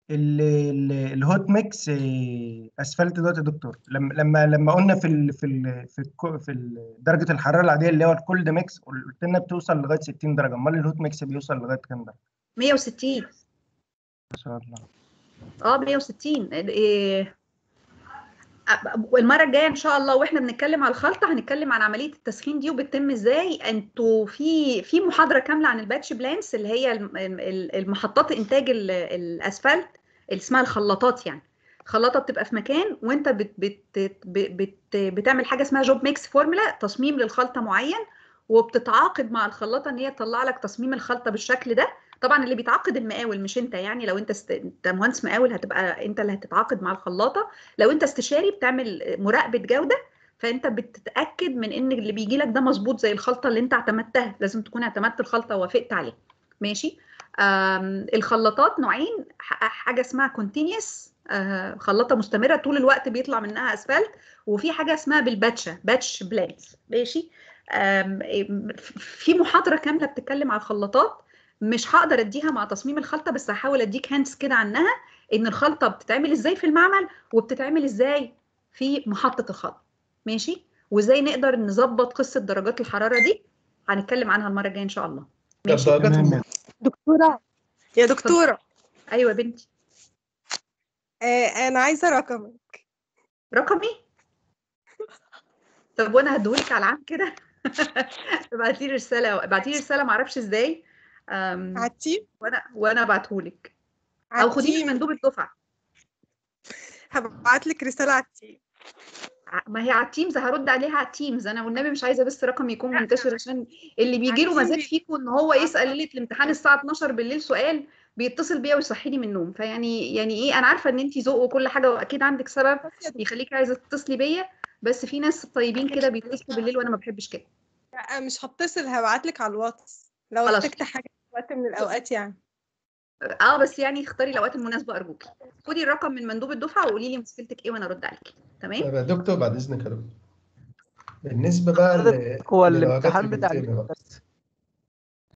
ال- ال- الهوت ميكس آه، اسفلت دوت يا دكتور لما لما لما قلنا في ال في ال في الكو- في ال- درجه الحراره العاديه اللي هو الكولد ميكس قلت لنا بتوصل لغايه 60 درجه امال الهوت ميكس بيوصل لغايه كام درجه 160 ما شاء الله اه 160 إيه، أ- والمره الجايه ان شاء الله واحنا بنتكلم على الخلطه هنتكلم عن عمليه التسخين دي وبتتم ازاي انتوا في في محاضره كامله عن الباتش بلانس اللي هي الم- ال- المحطات انتاج ال- الاسفلت اللي اسمها الخلاطات يعني خلاطه بتبقى في مكان وانت بت بت بت بت بتعمل حاجه اسمها جوب ميكس فورمولا تصميم للخلطه معين وبتتعاقد مع الخلاطه ان هي تطلع لك تصميم الخلطه بالشكل ده طبعا اللي بيتعاقد المقاول مش انت يعني لو انت است... انت مهندس مقاول هتبقى انت اللي هتتعاقد مع الخلاطه لو انت استشاري بتعمل مراقبه جوده فانت بتتاكد من ان اللي بيجي لك ده مظبوط زي الخلطه اللي انت اعتمدتها لازم تكون اعتمدت الخلطه ووافقت عليها ماشي آم، الخلاطات نوعين ح- حاجه اسمها كونتينيوس خلاطه مستمره طول الوقت بيطلع منها اسفلت وفي حاجه اسمها بالباتشه باتش بلانز ماشي آم، في محاضره كامله بتتكلم على الخلاطات مش هقدر اديها مع تصميم الخلطه بس هحاول اديك هانس كده عنها ان الخلطه بتتعمل ازاي في المعمل وبتتعمل ازاي في محطه الخلط ماشي وازاي نقدر نظبط قصه درجات الحراره دي هنتكلم عنها المره الجايه ان شاء الله ماشي درجات تمام. الم- دكتورة يا دكتورة ايوه يا بنتي آه أنا عايزة رقمك رقمي طب وانا هديهولك على العام كده ابعتي لي رساله ابعتي لي رساله معرفش ازاي أم، عالتيم وانا وانا ابعتهولك او خديه من عالتيم مندوب الدفعه هبعت لك رسالة على التيم ع- ما هي على التيمز هرد عليها على التيمز انا والنبي مش عايزه بس رقم يكون منتشر عشان اللي بيجي له مزاج فيكم ان هو يسال ليله الامتحان الساعه 12 بالليل سؤال بيتصل بيا ويصحيني من النوم فيعني يعني ايه انا عارفه ان انت ذوق وكل حاجه واكيد عندك سبب بس يا دكتورة يخليكي عايزه تتصلي بيا بس في ناس طيبين كده بيتصلوا بالليل وانا ما بحبش كده لا، مش هتصل هبعت لك على الواتس لو خلاص. احتجت حاجة في وقت من الأوقات يعني اه بس يعني اختاري الاوقات المناسبه ارجوكي خدي الرقم من مندوب الدفعه وقولي لي مشكلتك ايه وانا ارد عليكي تمام طب يا دكتور بعد اذنك يا دكتور بالنسبه بقى ل- حضرتك هو للواجهات الامتحان بتاع الانترنال بقى. بس